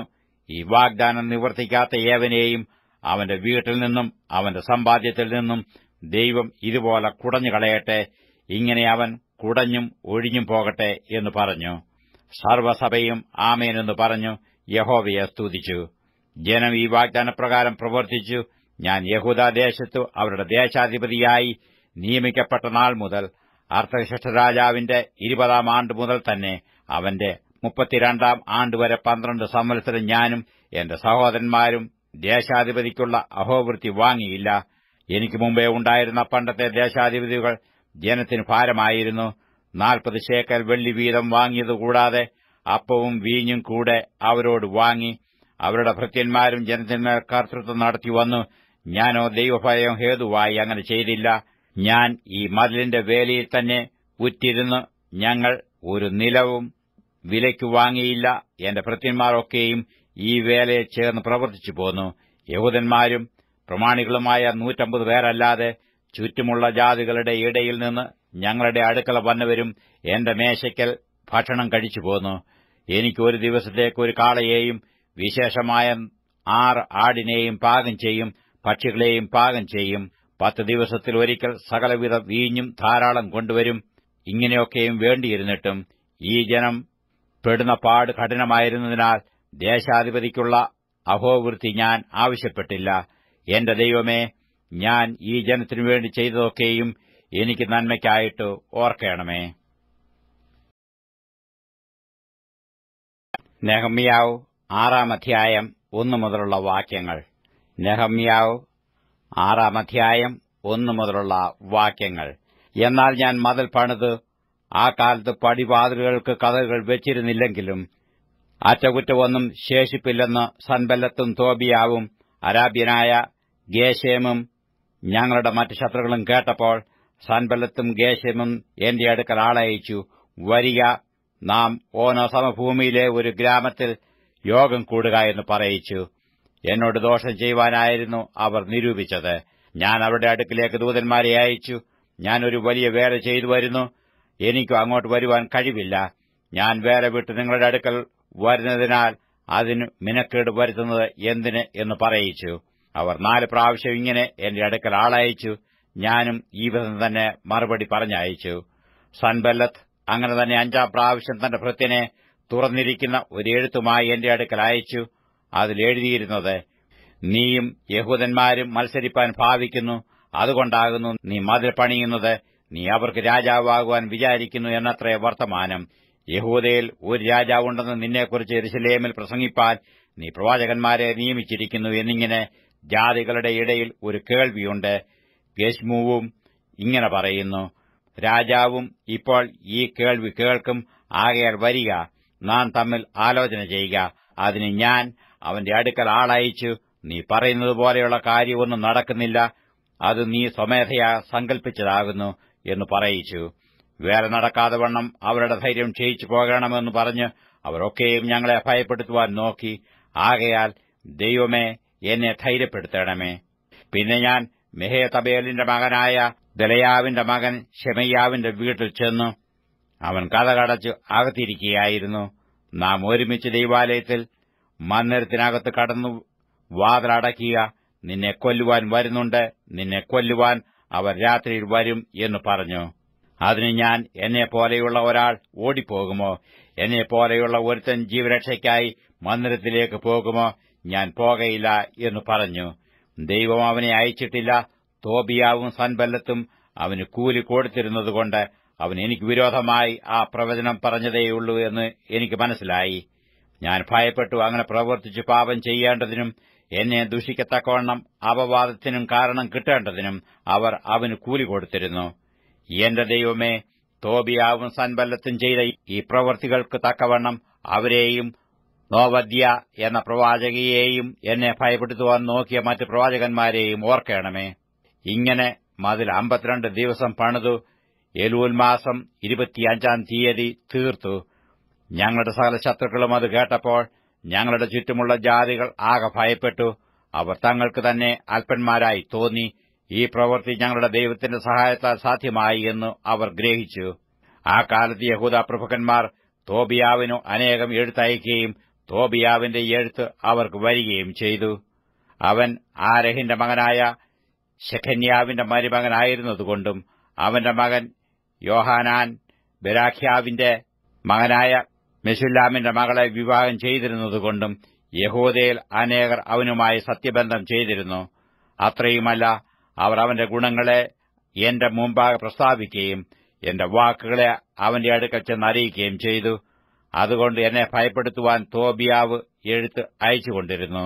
ഈ വാഗ്ദാനം നിവർത്തിക്കാത്ത ഏവനെയും അവന്റെ വീട്ടിൽ നിന്നും അവന്റെ സമ്പാദ്യത്തിൽ നിന്നും ദൈവം ഇതുപോലെ കുടഞ്ഞു കളയട്ടെ ഇങ്ങനെ അവൻ കുടഞ്ഞും ഒഴിഞ്ഞും പോകട്ടെ എന്ന് പറഞ്ഞു സർവസഭയും ആമേനെന്ന് പറഞ്ഞു യഹോവയെ സ്തുതിച്ചു ജനം ഈ വാഗ്ദാനപ്രകാരം പ്രവർത്തിച്ചു ഞാൻ യഹൂദാദേശത്തു അവരുടെ ദേശാധിപതിയായി നിയമിക്കപ്പെട്ട നാൾ മുതൽ അർത്ഥശിഷ്ട രാജാവിന്റെ ഇരുപതാം ആണ്ട് മുതൽ തന്നെ അവന്റെ മുപ്പത്തിരണ്ടാം ആണ്ടുവരെ പന്ത്രണ്ട് സംവത്സരം ഞാനും എന്റെ സഹോദരന്മാരും ദേശാധിപതിക്കുള്ള അഹോവൃത്തി വാങ്ങിയില്ല എനിക്ക് മുമ്പേ ഉണ്ടായിരുന്ന പണ്ടത്തെ ദേശാധിപതികൾ ജനത്തിന് ഭാരമായിരുന്നു നാൽപ്പത് ശേക്കൽ വെള്ളി വീതം വാങ്ങിയതുകൂടാതെ അപ്പവും വീഞ്ഞും കൂടെ അവരോട് വാങ്ങി അവരുടെ ഭൃത്യന്മാരും ജനത്തിന്മേൽ കർത്തൃത്വം നടത്തി വന്നു ഞാനോ ദൈവഭയം ഹേതുവായി അങ്ങനെ ചെയ്തില്ല ഞാൻ ഈ മതിലിന്റെ വേലയിൽ തന്നെ ഉറ്റിരുന്ന് ഞങ്ങൾ ഒരു നിലവും വിലയ്ക്ക് വാങ്ങിയില്ല എന്റെ ഭൃത്യന്മാരൊക്കെയും ഈ വേലയിൽ ചേർന്ന് പ്രവർത്തിച്ചു പോന്നു യഹൂദന്മാരും പ്രമാണികളുമായ നൂറ്റമ്പത് പേരല്ലാതെ ചുറ്റുമുള്ള ജാതികളുടെ ഇടയിൽ നിന്ന് ഞങ്ങളുടെ അടുക്കള വന്നവരും എന്റെ മേശയ്ക്കൽ ഭക്ഷണം കഴിച്ചു പോന്നു എനിക്ക് ഒരു ദിവസത്തേക്ക് ഒരു കാളയെയും വിശേഷമായ ആറ് ആടിനെയും പാകം ചെയ്യും പക്ഷികളെയും പാകം ചെയ്യും പത്ത് ദിവസത്തിൽ ഒരിക്കൽ സകലവിധ വീഞ്ഞും ധാരാളം കൊണ്ടുവരും ഇങ്ങനെയൊക്കെയും വേണ്ടിയിരുന്നിട്ടും ഈ ജനം പെടുന്ന പാട് കഠിനമായിരുന്നതിനാൽ ദേശാധിപതിക്കുള്ള അഹോവൃത്തി ഞാൻ ആവശ്യപ്പെട്ടില്ല എന്റെ ദൈവമേ ഞാൻ ഈ ജനത്തിനു വേണ്ടി ചെയ്തതൊക്കെയും എനിക്ക് നന്മയ്ക്കായിട്ട് ഓർക്കണമേ നെഹമ്യാവ് ആറാം അധ്യായം ഒന്നു മുതലുള്ള വാക്യങ്ങൾ നെഹമ്യാവ് ആറാം അധ്യായം ഒന്നു മുതലുള്ള വാക്യങ്ങൾ എന്നാൽ ഞാൻ മതിൽ പണിത് ആ കാലത്ത് പടിവാതിലുകൾക്ക് കഥകൾ വെച്ചിരുന്നില്ലെങ്കിലും അറ്റകുറ്റമൊന്നും ശേഷിപ്പില്ലെന്ന് സൻബല്ലത്തും തോബിയാവും അരാബ്യനായ ഗേശേമും ഞങ്ങളുടെ മറ്റ് ശത്രുക്കളും കേട്ടപ്പോൾ സൻബല്ലത്തും ഗേശേമും എന്റെ അടുക്കൽ ആളയച്ചു വരിക നാം ഓനോ സമഭൂമിയിലെ ഒരു ഗ്രാമത്തിൽ യോഗം കൂടുക എന്ന് പറയിച്ചു എന്നോട് ദോഷം ചെയ്യുവാനായിരുന്നു അവർ നിരൂപിച്ചത് ഞാൻ അവരുടെ അടുക്കിലേക്ക് ദൂതന്മാരെ അയച്ചു ഞാൻ ഒരു വലിയ വേല ചെയ്തു വരുന്നു എനിക്കും അങ്ങോട്ട് വരുവാൻ കഴിവില്ല ഞാൻ വേറെ വിട്ട് നിങ്ങളുടെ അടുക്കൽ വരുന്നതിനാൽ അതിന് മിനക്കേട് വരുത്തുന്നത് എന്തിന് എന്ന് പറയിച്ചു അവർ നാല് പ്രാവശ്യം ഇങ്ങനെ എന്റെ അടുക്കൽ ആളയച്ചു ഞാനും ഈ വിധം തന്നെ മറുപടി പറഞ്ഞയച്ചു സൻബല്ലത്ത് അങ്ങനെ തന്നെ അഞ്ചാം പ്രാവശ്യം തന്റെ ഭൃത്യനെ തുറന്നിരിക്കുന്ന ഒരു എഴുത്തുമായി എന്റെ അടുക്കൽ അയച്ചു അതിലെഴുതിയിരുന്നത് നീയും യഹൂദന്മാരും മത്സരിപ്പാൻ ഭാവിക്കുന്നു അതുകൊണ്ടാകുന്നു നീ മതിൽ പണിയുന്നത് നീ അവർക്ക് രാജാവാകുവാൻ വിചാരിക്കുന്നു എന്നത്രേ വർത്തമാനം യഹൂദയിൽ ഒരു രാജാവുണ്ടെന്ന് നിന്നെക്കുറിച്ച് എരുസലേമിൽ പ്രസംഗിപ്പാൻ നീ പ്രവാചകന്മാരെ നിയമിച്ചിരിക്കുന്നു എന്നിങ്ങനെ ജാതികളുടെ ഇടയിൽ ഒരു കേൾവിയുണ്ട് ഗശ്മുവും ഇങ്ങനെ പറയുന്നു രാജാവും ഇപ്പോൾ ഈ കേൾവി കേൾക്കും ആകയാൽ വരിക നാം തമ്മിൽ ആലോചന ചെയ്യുക അതിന് ഞാൻ അവന്റെ അടുക്കൽ ആളയച്ചു നീ പറയുന്നത് പോലെയുള്ള കാര്യമൊന്നും നടക്കുന്നില്ല അത് നീ സ്വമേധയാ സങ്കല്പിച്ചതാകുന്നു എന്ന് പറയിച്ചു വേറെ നടക്കാതെ വണ്ണം അവരുടെ ധൈര്യം ക്ഷയിച്ചു പോകണമെന്ന് പറഞ്ഞ് അവരൊക്കെയും ഞങ്ങളെ ഭയപ്പെടുത്തുവാൻ നോക്കി ആകയാൽ ദൈവമേ എന്നെ ധൈര്യപ്പെടുത്തണമേ പിന്നെ ഞാൻ മെഹേതബേലിന്റെ മകനായ ദലയാവിന്റെ മകൻ ഷെമയ്യാവിന്റെ വീട്ടിൽ ചെന്നു അവൻ കഥകടച്ച് അകത്തിരിക്കുകയായിരുന്നു നാം ഒരുമിച്ച് ദൈവാലയത്തിൽ മന്ദിരത്തിനകത്ത് കടന്നു വാതിലടയ്ക്കുക നിന്നെ കൊല്ലുവാൻ വരുന്നുണ്ട് നിന്നെ കൊല്ലുവാൻ അവർ രാത്രിയിൽ വരും എന്ന് പറഞ്ഞു അതിന് ഞാൻ എന്നെ പോലെയുള്ള ഒരാൾ ഓടിപ്പോകുമോ എന്നെ പോലെയുള്ള ഒരുത്തൻ ജീവരക്ഷയ്ക്കായി മന്ദിരത്തിലേക്ക് പോകുമോ ഞാൻ പോകയില്ല എന്ന് പറഞ്ഞു ദൈവം അവനെ അയച്ചിട്ടില്ല തോബിയാവും സൻബല്ലത്തും അവന് കൂലി കൊടുത്തിരുന്നതുകൊണ്ട് അവൻ എനിക്ക് വിരോധമായി ആ പ്രവചനം പറഞ്ഞതേയുള്ളൂ എന്ന് എനിക്ക് മനസ്സിലായി ഞാൻ ഭയപ്പെട്ടു അങ്ങനെ പ്രവർത്തിച്ചു പാപം ചെയ്യേണ്ടതിനും എന്നെ ദുഷിക്കത്തക്കവണ്ണം അപവാദത്തിനും കാരണം കിട്ടേണ്ടതിനും അവർ അവന് കൂലി കൊടുത്തിരുന്നു എന്റെ ദൈവമേ തോബിയാവും സൻബല്ലത്തും ചെയ്ത ഈ പ്രവൃത്തികൾക്ക് തക്കവണ്ണം അവരെയും നോവദ്യ എന്ന പ്രവാചകയെയും എന്നെ ഭയപ്പെടുത്തുവാൻ നോക്കിയ മറ്റ് പ്രവാചകന്മാരെയും ഓർക്കണമേ ഇങ്ങനെ മതിൽ അമ്പത്തിരണ്ട് ദിവസം പണിതു എലൂൽ മാസം ഇരുപത്തിയഞ്ചാം തീയതി തീർത്തു ഞങ്ങളുടെ സകല ശത്രുക്കളും അത് കേട്ടപ്പോൾ ഞങ്ങളുടെ ചുറ്റുമുള്ള ജാതികൾ ആകെ ഭയപ്പെട്ടു അവർ തങ്ങൾക്ക് തന്നെ അല്പന്മാരായി തോന്നി ഈ പ്രവൃത്തി ഞങ്ങളുടെ ദൈവത്തിന്റെ സഹായത്താൽ സാധ്യമായി എന്ന് അവർ ഗ്രഹിച്ചു ആ കാലത്ത് യഹൂദ പ്രഭുക്കന്മാർ തോബിയാവിനു അനേകം എഴുത്തയക്കുകയും തോബിയാവിന്റെ എഴുത്ത് അവർക്ക് വരികയും ചെയ്തു അവൻ ആരഹിന്റെ മകനായ ശഖന്യാവിന്റെ മരുമകനായിരുന്നതുകൊണ്ടും അവന്റെ മകൻ യോഹാനാൻ ബെരാഖ്യാവിന്റെ മകനായ മെസുല്ലാമിന്റെ മകളെ വിവാഹം ചെയ്തിരുന്നതുകൊണ്ടും യഹൂദയിൽ അനേകർ അവനുമായി സത്യബന്ധം ചെയ്തിരുന്നു അത്രയുമല്ല അവർ അവന്റെ ഗുണങ്ങളെ എന്റെ മുമ്പാകെ പ്രസ്താവിക്കുകയും എന്റെ വാക്കുകളെ അവന്റെ അടുക്കൽ ചെന്ന് അറിയിക്കുകയും ചെയ്തു അതുകൊണ്ട് എന്നെ ഭയപ്പെടുത്തുവാൻ തോബിയാവ് എഴുത്ത് അയച്ചുകൊണ്ടിരുന്നു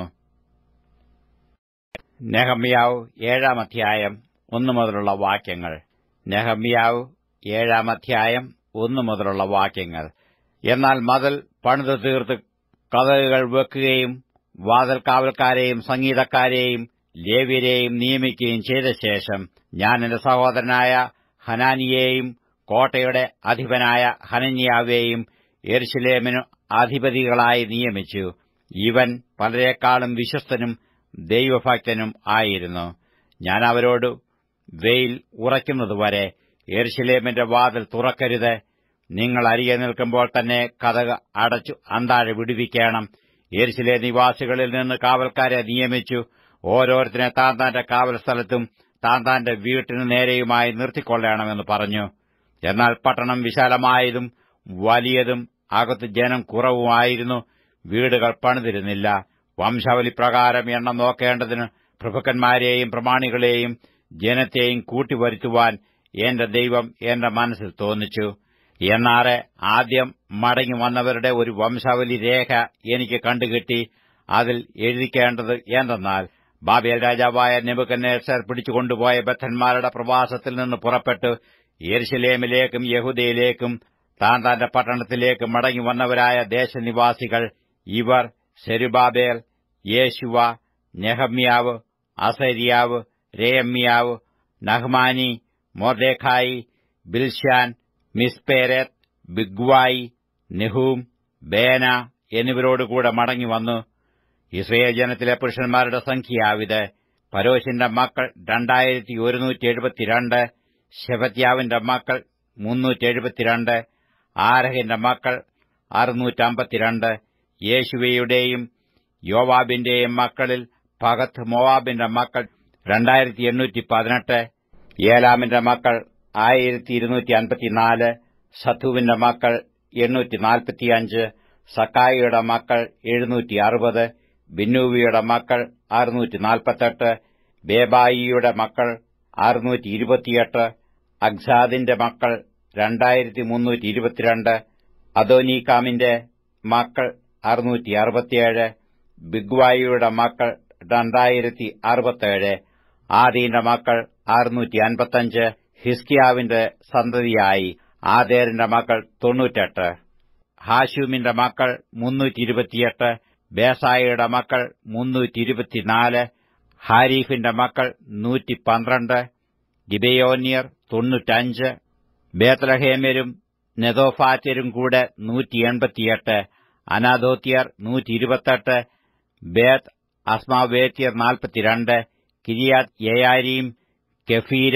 നെഹമ്യാവ് ഏഴാം അധ്യായം ഒന്നു മുതലുള്ള വാക്യങ്ങൾ നെഹമ്യാവ് ഏഴാം അധ്യായം ഒന്നു മുതലുള്ള വാക്യങ്ങൾ എന്നാൽ മതിൽ പണിതു തീർത്ത് കഥകുകൾ വെക്കുകയും വാതിൽക്കാവൽക്കാരെയും സംഗീതക്കാരെയും ലേവ്യരെയും നിയമിക്കുകയും ചെയ്ത ശേഷം ഞാൻ എന്റെ സഹോദരനായ ഹനാനിയെയും കോട്ടയുടെ അധിപനായ ഹനന്യാവേയും എർശിലേമിനു അധിപതികളായി നിയമിച്ചു ഇവൻ പലരെക്കാളും വിശ്വസ്തനും ദൈവഭക്തനും ആയിരുന്നു ഞാൻ അവരോട് വെയിൽ ഉറയ്ക്കുന്നതുവരെ എർശിലേമിന്റെ വാതിൽ തുറക്കരുത് നിങ്ങൾ അരികെ നിൽക്കുമ്പോൾ തന്നെ കഥക അടച്ചു അന്താഴെ വിടുവിക്കണം എരിശിലെ നിവാസികളിൽ നിന്ന് കാവൽക്കാരെ നിയമിച്ചു ഓരോരുത്തരെ താൻ താന്റെ കാവൽ സ്ഥലത്തും താൻ താന്റെ വീട്ടിനു നേരെയുമായി നിർത്തിക്കൊള്ളണമെന്ന് പറഞ്ഞു എന്നാൽ പട്ടണം വിശാലമായതും വലിയതും അകത്ത് ജനം കുറവുമായിരുന്നു വീടുകൾ പണിതിരുന്നില്ല വംശാവലി പ്രകാരം എണ്ണം നോക്കേണ്ടതിന് പ്രഭുക്കന്മാരെയും പ്രമാണികളെയും ജനത്തെയും കൂട്ടിവരുത്തുവാൻ എന്റെ ദൈവം എന്റെ മനസ്സിൽ തോന്നിച്ചു എന്നാറെ ആദ്യം മടങ്ങി വന്നവരുടെ ഒരു വംശാവലി രേഖ എനിക്ക് കണ്ടുകിട്ടി അതിൽ എഴുതിക്കേണ്ടത് എന്തെന്നാൽ ബാബേൽ രാജാവായ നെബുക്കന്നേസർ പിടിച്ചുകൊണ്ടുപോയ ബദ്ധന്മാരുടെ പ്രവാസത്തിൽ നിന്ന് പുറപ്പെട്ട് യെരുശലേമിലേക്കും യഹൂദയിലേക്കും താൻ തന്റെ പട്ടണത്തിലേക്ക് മടങ്ങി വന്നവരായ ദേശനിവാസികൾ ഇവർ സെരുബാബേൽ യേശുവ നെഹമ്യാവ് അസരിയാവ് രേയമ്യാവ് നഹ്മാനി മൊർദേഖായി ബിൽഷാൻ മിസ്പേരത്ത് ബിഗ്വായി നെഹൂം ബേന എന്നിവരോടുകൂടെ മടങ്ങി വന്നു ഇസ്രയേൽ ജനത്തിലെ പുരുഷന്മാരുടെ സംഖ്യയാവിത് പരോശിന്റെ മക്കൾ രണ്ടായിരത്തി ഒരുന്നൂറ്റി എഴുപത്തിരണ്ട് ശെബത്യാവിന്റെ മക്കൾ മുന്നൂറ്റി എഴുപത്തിരണ്ട് ആരഹിന്റെ മക്കൾ അറുന്നൂറ്റമ്പത്തിരണ്ട് യേശുവയുടെയും യോവാബിന്റെയും മക്കളിൽ പകത്ത് മോവാബിന്റെ മക്കൾ രണ്ടായിരത്തി എണ്ണൂറ്റി പതിനെട്ട് ഏലാമിന്റെ മക്കൾ ആയിരത്തി ഇരുന്നൂറ്റി അൻപത്തിനാല് സത്തുവിന്റെ മക്കൾ എണ്ണൂറ്റി നാൽപ്പത്തിയഞ്ച് സക്കായിയുടെ മക്കൾ എഴുന്നൂറ്റി അറുപത് ബിന്നൂവിയുടെ മക്കൾ അറുന്നൂറ്റി നാൽപ്പത്തെട്ട് ബേബായിയുടെ മക്കൾ അറുന്നൂറ്റി ഇരുപത്തിയെട്ട് അഗ്സാദിന്റെ മക്കൾ രണ്ടായിരത്തി മുന്നൂറ്റി ഇരുപത്തിരണ്ട് അദോനീകാമിന്റെ മക്കൾ അറുന്നൂറ്റി അറുപത്തിയേഴ് ബിഗ്വായിയുടെ മക്കൾ രണ്ടായിരത്തി അറുപത്തേഴ് ആദീന്റെ മക്കൾ അറുന്നൂറ്റി അൻപത്തഞ്ച് ഹിസ്കിയാവിന്റെ സന്തതിയായി ആദേറിന്റെ മക്കൾ തൊണ്ണൂറ്റെട്ട് ഹാഷൂമിന്റെ മക്കൾ മുന്നൂറ്റി ഇരുപത്തിയെട്ട് ബേസായിയുടെ മക്കൾ മുന്നൂറ്റി ഇരുപത്തിനാല് ഹാരീഫിന്റെ മക്കൾ നൂറ്റി പന്ത്രണ്ട് ഗിബയോന്യർ തൊണ്ണൂറ്റഞ്ച് ബേത്ലഹേമ്യരും നെതോഫാത്യരും കൂടെ നൂറ്റി എൺപത്തിയെട്ട് അനാദോത്യർ നൂറ്റി ഇരുപത്തെട്ട് ബേത്ത് അസ്മാവേത്യർ നാൽപ്പത്തിരണ്ട് കിരിയാത് യയാരീം കെഫീര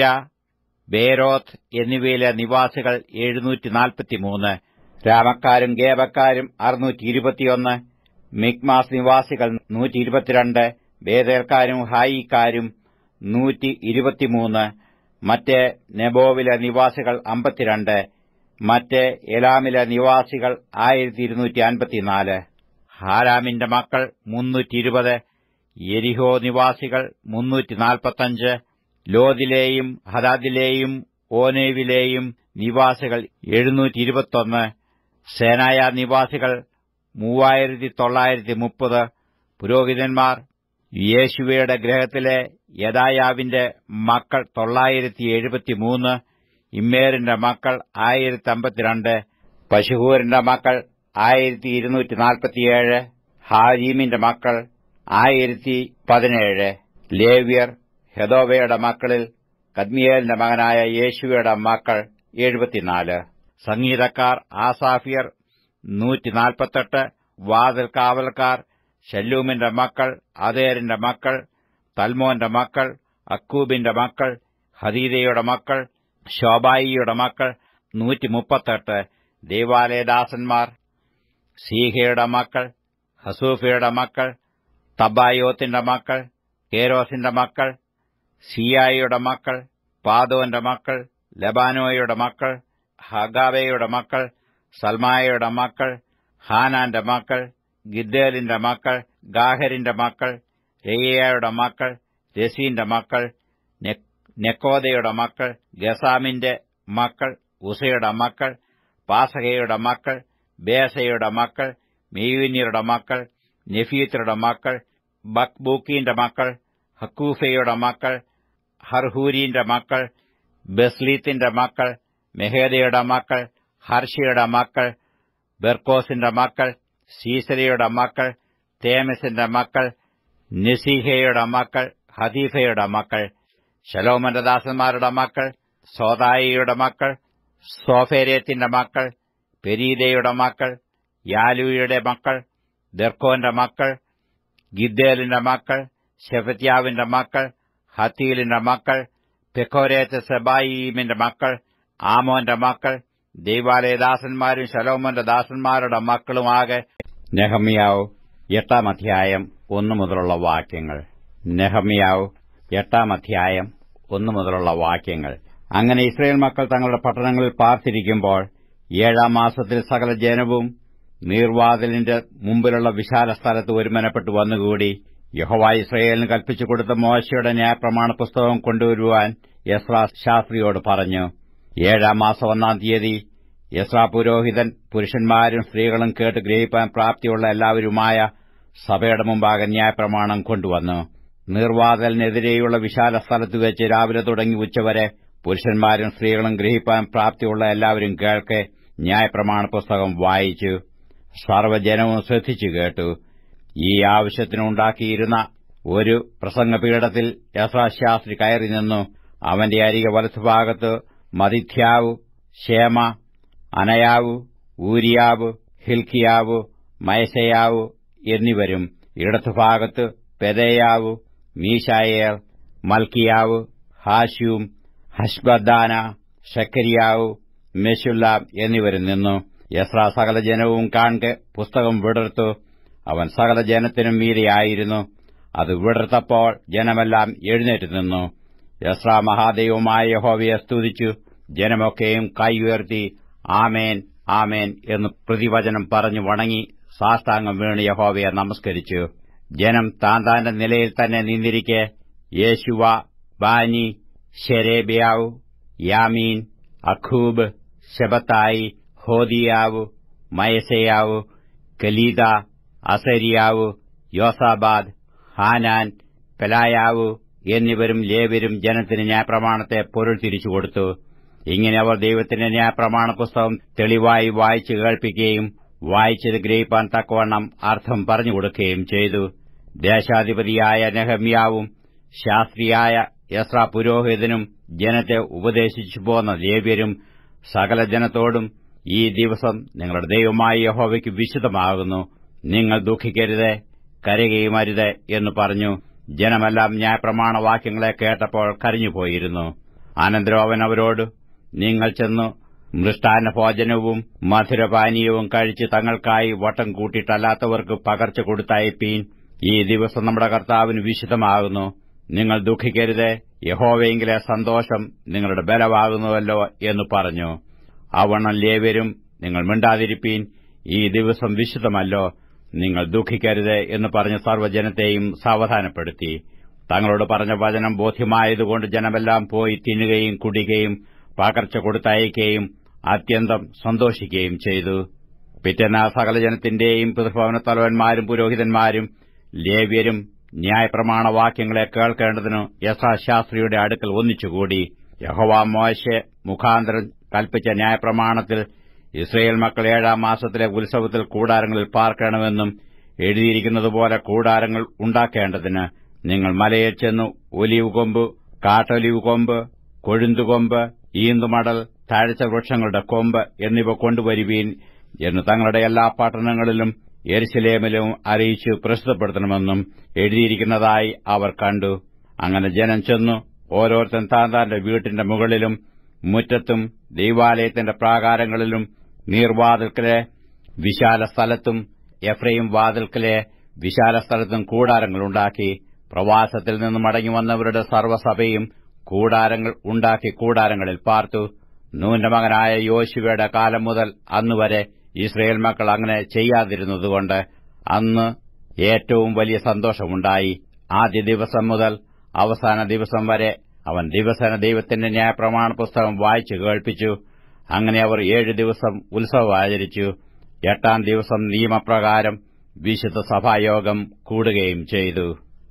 ബേരോത്ത് എന്നിവയിലെ നിവാസികൾ എഴുന്നൂറ്റി നാൽപ്പത്തിമൂന്ന് രാമക്കാരും ഗേബക്കാരും അറുന്നൂറ്റി ഇരുപത്തിയൊന്ന് മിക്മാസ് നിവാസികൾ നൂറ്റി ഇരുപത്തിരണ്ട് ബേദേർക്കാരും ഹായിക്കാരും നൂറ്റി ഇരുപത്തിമൂന്ന് മറ്റേ നെബോവിലെ നിവാസികൾ അമ്പത്തിരണ്ട് മറ്റേ എലാമിലെ നിവാസികൾ ആയിരത്തി ഇരുന്നൂറ്റി അൻപത്തിനാല് ഹാരാമിന്റെ മക്കൾ മുന്നൂറ്റി ഇരുപത് എരിഹോ നിവാസികൾ മുന്നൂറ്റി നാൽപ്പത്തഞ്ച് ലോദിലെയും ഹദാദിലെയും ഓനേവിലെയും നിവാസികൾ എഴുന്നൂറ്റി ഇരുപത്തൊന്ന് സേനായ നിവാസികൾ മൂവായിരത്തി തൊള്ളായിരത്തി മുപ്പത് പുരോഹിതന്മാർ യേശുവയുടെ ഗ്രഹത്തിലെ യദായാവിന്റെ മക്കൾ തൊള്ളായിരത്തി എഴുപത്തിമൂന്ന് ഇമ്മേറിന്റെ മക്കൾ ആയിരത്തി അമ്പത്തിരണ്ട് പശുഹൂരിന്റെ മക്കൾ ആയിരത്തി ഇരുന്നൂറ്റി നാൽപ്പത്തിയേഴ് ഹാരീമിന്റെ മക്കൾ ആയിരത്തി പതിനേഴ് ലേവ്യർ ഹെദോവയുടെ മക്കളിൽ കദ്മിയേലിന്റെ മകനായ യേശുവയുടെ മക്കൾ എഴുപത്തിനാല് സംഗീതക്കാർ ആസാഫിയർ നൂറ്റിനാൽപ്പത്തെട്ട് വാതിൽ കാവൽക്കാർ ഷല്ലൂമിന്റെ മക്കൾ അതേരിന്റെ മക്കൾ തൽമോന്റെ മക്കൾ അക്കൂബിന്റെ മക്കൾ ഹദീദയുടെ മക്കൾ ശോബായിയുടെ മക്കൾ നൂറ്റിമുപ്പത്തെട്ട് ദേവാലയദാസന്മാർ സീഹയുടെ മക്കൾ ഹസൂഫയുടെ മക്കൾ തബായോത്തിന്റെ മക്കൾ കേരോസിന്റെ മക്കൾ സിയായിയുടെ മക്കൾ പാദോന്റെ മക്കൾ ലബാനോയുടെ മക്കൾ ഹഗാബയുടെ മക്കൾ സൽമായയുടെ മക്കൾ ഹാനാന്റെ മക്കൾ ഗിദ്ദേലിന്റെ മക്കൾ ഗാഹരിന്റെ മക്കൾ രയ്യയുടെ മക്കൾ രസീന്റെ മക്കൾ നെക്കോദയുടെ മക്കൾ ഗസാമിന്റെ മക്കൾ ഉസയുടെ മക്കൾ പാസഹയുടെ മക്കൾ ബേസയുടെ മക്കൾ മെയ്യുന്യരുടെ മക്കൾ നെഫീത്തരുടെ മക്കൾ ബക്ബൂക്കിന്റെ മക്കൾ ഹക്കൂഫയുടെ മക്കൾ ഹർഹൂരിന്റെ മക്കൾ ബസ്ലീത്തിന്റെ മക്കൾ മെഹേദയുടെ മക്കൾ ഹർഷിയുടെ മക്കൾ ബെർക്കോസിന്റെ മക്കൾ സീസരയുടെ മക്കൾ തേമസിന്റെ മക്കൾ നിസീഹയുടെ മക്കൾ ഹദീഫയുടെ മക്കൾ ശലോമന്റെ ദാസന്മാരുടെ മക്കൾ സോതായിയുടെ മക്കൾ സോഫേരേത്തിന്റെ മക്കൾ പെരീദയുടെ മക്കൾ യാലൂയുടെ മക്കൾ ദർക്കോന്റെ മക്കൾ ഗിദ്ദേലിന്റെ മക്കൾ ഷെഫത്യാവിന്റെ മക്കൾ ഹത്തീലിന്റെ മക്കൾ പെക്കോരേത്ത് സെബായിമിന്റെ മക്കൾ ആമോന്റെ മക്കൾ ദൈവാലയദാസന്മാരും ശലോമോന്റെ ദാസന്മാരുടെ മക്കളുമാകെ നെഹമ്യാവ് എട്ടാം അധ്യായം ഒന്നു മുതലുള്ള വാക്യങ്ങൾ നെഹമ്യാവ് എട്ടാം അധ്യായം ഒന്നു മുതലുള്ള വാക്യങ്ങൾ അങ്ങനെ ഇസ്രയേൽ മക്കൾ തങ്ങളുടെ പട്ടണങ്ങളിൽ പാർത്തിരിക്കുമ്പോൾ ഏഴാം മാസത്തിൽ സകല ജനവും നീർവാതിലിന്റെ മുമ്പിലുള്ള വിശാല സ്ഥലത്ത് ഒരുമനപ്പെട്ടു വന്നുകൂടി യഹോവ ഇസ്രയേലിന് കൽപ്പിച്ചു കൊടുത്ത മോശയുടെ ന്യായപ്രമാണ പുസ്തകം കൊണ്ടുവരുവാൻ യസ്ര ശാസ്ത്രിയോട് പറഞ്ഞു ഏഴാം മാസം ഒന്നാം തീയതി യസ്ര പുരോഹിതൻ പുരുഷന്മാരും സ്ത്രീകളും കേട്ട് ഗ്രഹിപ്പാൻ പ്രാപ്തിയുള്ള എല്ലാവരുമായ സഭയുടെ മുമ്പാകെ ന്യായപ്രമാണം കൊണ്ടുവന്നു നീർവാതലിനെതിരെയുള്ള വിശാല സ്ഥലത്ത് വെച്ച് രാവിലെ തുടങ്ങി ഉച്ചവരെ പുരുഷന്മാരും സ്ത്രീകളും ഗ്രഹിപ്പാൻ പ്രാപ്തിയുള്ള എല്ലാവരും കേൾക്കെ ന്യായപ്രമാണ പുസ്തകം വായിച്ചു സർവ്വജനവും ശ്രദ്ധിച്ചു കേട്ടു ഈ ആവശ്യത്തിനുണ്ടാക്കിയിരുന്ന ഒരു പ്രസംഗപീഠത്തിൽ യഥാശാസ്ത്രി കയറി നിന്നു അവന്റെ അരികെ വലത്തുഭാഗത്ത് മതിഥ്യാവു ക്ഷേമ അനയാവു ഊരിയാവ് ഹിൽക്കിയാവു മയസയാവു എന്നിവരും ഇടത്തുഭാഗത്ത് പെതയാവു മീശായേൽ മൽക്കിയാവ് ഹാഷ്യൂം ഹഷ്ബദാന ഷക്കരിയാവു മെഷുല്ലാം എന്നിവരും നിന്നു യസ്ര സകല ജനവും കാൺകെ പുസ്തകം വിടർത്തു അവൻ സകല ജനത്തിനും മീരെയായിരുന്നു അത് വിടർത്തപ്പോൾ ജനമെല്ലാം എഴുന്നേറ്റ് നിന്നു യസ്ര മഹാദൈവമായ യഹോവയെ സ്തുതിച്ചു ജനമൊക്കെയും കൈ ഉയർത്തി ആമേൻ ആമേൻ എന്ന് പ്രതിവചനം പറഞ്ഞു വണങ്ങി സാഷ്ടാംഗം വീണ് യഹോവയെ നമസ്കരിച്ചു ജനം താൻ താന്റെ നിലയിൽ തന്നെ നിന്നിരിക്കെ യേശുവ ബാനി ഷെരേബിയാവു യാമീൻ അഖൂബ് ശബത്തായി ഹോദിയാവു മയസയാവു കലീദ അസരിയാവു യോസാബാദ് ഹാനാൻ പെലായാവു എന്നിവരും ലേവരും ജനത്തിന് ന്യായപ്രമാണത്തെ പൊരുൾ തിരിച്ചുകൊടുത്തു ഇങ്ങനെ അവർ ദൈവത്തിന്റെ ന്യായപ്രമാണ പുസ്തകം തെളിവായി വായിച്ചു കേൾപ്പിക്കുകയും വായിച്ചത് ഗ്രഹിപ്പാൻ തക്കവണ്ണം അർത്ഥം പറഞ്ഞുകൊടുക്കുകയും ചെയ്തു ദേശാധിപതിയായ നെഹമ്യാവും ശാസ്ത്രിയായ യസ്ര പുരോഹിതനും ജനത്തെ ഉപദേശിച്ചു പോന്ന ലേവ്യരും സകല ജനത്തോടും ഈ ദിവസം നിങ്ങളുടെ ദൈവമായ യഹോവയ്ക്ക് വിശുദ്ധമാകുന്നു നിങ്ങൾ ദുഃഖിക്കരുത് കരയുകയും അരുത് എന്ന് പറഞ്ഞു ജനമെല്ലാം ന്യായപ്രമാണ വാക്യങ്ങളെ കേട്ടപ്പോൾ കരഞ്ഞുപോയിരുന്നു അനന്തരം അവൻ അവരോട് നിങ്ങൾ ചെന്നു മൃഷ്ടാന്ന ഭോജനവും മധുരപാനീയവും കഴിച്ച് തങ്ങൾക്കായി വട്ടം കൂട്ടിയിട്ടല്ലാത്തവർക്ക് പകർച്ച കൊടുത്തയപ്പീൻ ഈ ദിവസം നമ്മുടെ കർത്താവിന് വിശുദ്ധമാകുന്നു നിങ്ങൾ ദുഃഖിക്കരുത് യഹോവയെങ്കിലെ സന്തോഷം നിങ്ങളുടെ ബലമാകുന്നുവല്ലോ എന്ന് പറഞ്ഞു അവണ്ണം ലേവരും നിങ്ങൾ മിണ്ടാതിരിപ്പീൻ ഈ ദിവസം വിശുദ്ധമല്ലോ നിങ്ങൾ ദുഃഖിക്കരുത് എന്ന് പറഞ്ഞ് സർവ്വജനത്തെയും സാവധാനപ്പെടുത്തി തങ്ങളോട് പറഞ്ഞ വചനം ബോധ്യമായതുകൊണ്ട് ജനമെല്ലാം പോയി തിന്നുകയും കുടിക്കുകയും പകർച്ച കൊടുത്തയക്കുകയും അത്യന്തം സന്തോഷിക്കുകയും ചെയ്തു പിറ്റേന്നാ സകല ജനത്തിന്റെയും പിതൃഭവന തലവന്മാരും പുരോഹിതന്മാരും ലേവ്യരും ന്യായപ്രമാണ വാക്യങ്ങളെ കേൾക്കേണ്ടതിനു യഥാശാസ്ത്രിയുടെ അടുക്കൽ ഒന്നിച്ചുകൂടി യഹോവ മോശെ മുഖാന്തരം കൽപ്പിച്ച ന്യായപ്രമാണത്തിൽ ഇസ്രയേൽ മക്കൾ ഏഴാം മാസത്തിലെ ഉത്സവത്തിൽ കൂടാരങ്ങളിൽ പാർക്കണമെന്നും എഴുതിയിരിക്കുന്നതുപോലെ കൂടാരങ്ങൾ ഉണ്ടാക്കേണ്ടതിന് നിങ്ങൾ മലയിൽ ചെന്ന് ഒലിവ് കൊമ്പ് കാട്ടൊലിവ് കൊമ്പ് കൊഴുന്തുകൊമ്പ് ഈന്തുമടൽ താഴ്ച വൃക്ഷങ്ങളുടെ കൊമ്പ് എന്നിവ കൊണ്ടുവരുവീൻ എന്ന് തങ്ങളുടെ എല്ലാ പട്ടണങ്ങളിലും എരിശിലേമിലും അറിയിച്ചു പ്രസിദ്ധപ്പെടുത്തണമെന്നും എഴുതിയിരിക്കുന്നതായി അവർ കണ്ടു അങ്ങനെ ജനം ചെന്നു ഓരോരുത്തൻ താൻ താന്റെ വീട്ടിന്റെ മുകളിലും മുറ്റത്തും ദൈവാലയത്തിന്റെ പ്രാകാരങ്ങളിലും നീർവാതിൽക്കലെ വിശാല സ്ഥലത്തും എഫ്രൈം വാതിൽക്കലെ വിശാല സ്ഥലത്തും കൂടാരങ്ങളുണ്ടാക്കി പ്രവാസത്തിൽ നിന്ന് മടങ്ങി വന്നവരുടെ സർവ്വസഭയും കൂടാരങ്ങൾ ഉണ്ടാക്കി കൂടാരങ്ങളിൽ പാർത്തു നൂന്റെ മകനായ യോശുവയുടെ കാലം മുതൽ അന്നുവരെ ഇസ്രയേൽ മക്കൾ അങ്ങനെ ചെയ്യാതിരുന്നതുകൊണ്ട് അന്ന് ഏറ്റവും വലിയ സന്തോഷമുണ്ടായി ആദ്യ ദിവസം മുതൽ അവസാന ദിവസം വരെ അവൻ ദിവസേന ദൈവത്തിന്റെ ന്യായപ്രമാണ പുസ്തകം വായിച്ചു കേൾപ്പിച്ചു അങ്ങനെ അവർ ഏഴു ദിവസം ഉത്സവം ആചരിച്ചു എട്ടാം ദിവസം നിയമപ്രകാരം വിശുദ്ധ സഭായോഗം കൂടുകയും ചെയ്തു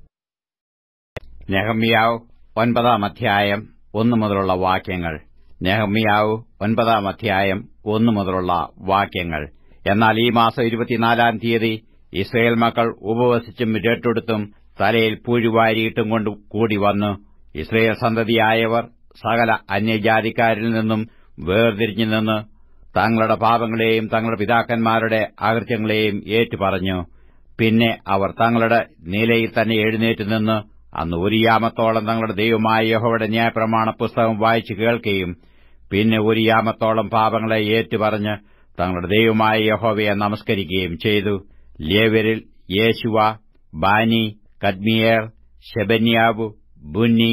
നെഹമ്യാവ് ഒൻപതാം അധ്യായം ഒന്നു മുതലുള്ള വാക്യങ്ങൾ നെഹമ്യാവ് ഒൻപതാം അധ്യായം ഒന്നു മുതലുള്ള വാക്യങ്ങൾ എന്നാൽ ഈ മാസം ഇരുപത്തിനാലാം തീയതി ഇസ്രയേൽ മക്കൾ ഉപവസിച്ചും രട്ടെടുത്തും തലയിൽ പൂഴുവാരിയിട്ടും കൊണ്ട് കൂടി വന്നു ഇസ്രയേൽ സന്തതിയായവർ സകല അന്യജാതിക്കാരിൽ നിന്നും വേർതിരിഞ്ഞു നിന്ന് തങ്ങളുടെ പാപങ്ങളെയും തങ്ങളുടെ പിതാക്കന്മാരുടെ അകൃത്യങ്ങളെയും ഏറ്റുപറഞ്ഞു പിന്നെ അവർ തങ്ങളുടെ നിലയിൽ തന്നെ എഴുന്നേറ്റ് നിന്ന് അന്ന് ഒരു യാമത്തോളം തങ്ങളുടെ ദൈവമായ യഹോവയുടെ ന്യായപ്രമാണ പുസ്തകം വായിച്ചു കേൾക്കുകയും പിന്നെ ഒരു യാമത്തോളം പാപങ്ങളെ ഏറ്റുപറഞ്ഞ് തങ്ങളുടെ ദൈവമായ യഹോവയെ നമസ്കരിക്കുകയും ചെയ്തു ലേവരിൽ യേശുവ ബാനി കദ്മിയേർ ഷെബന്യാവു ബുന്നി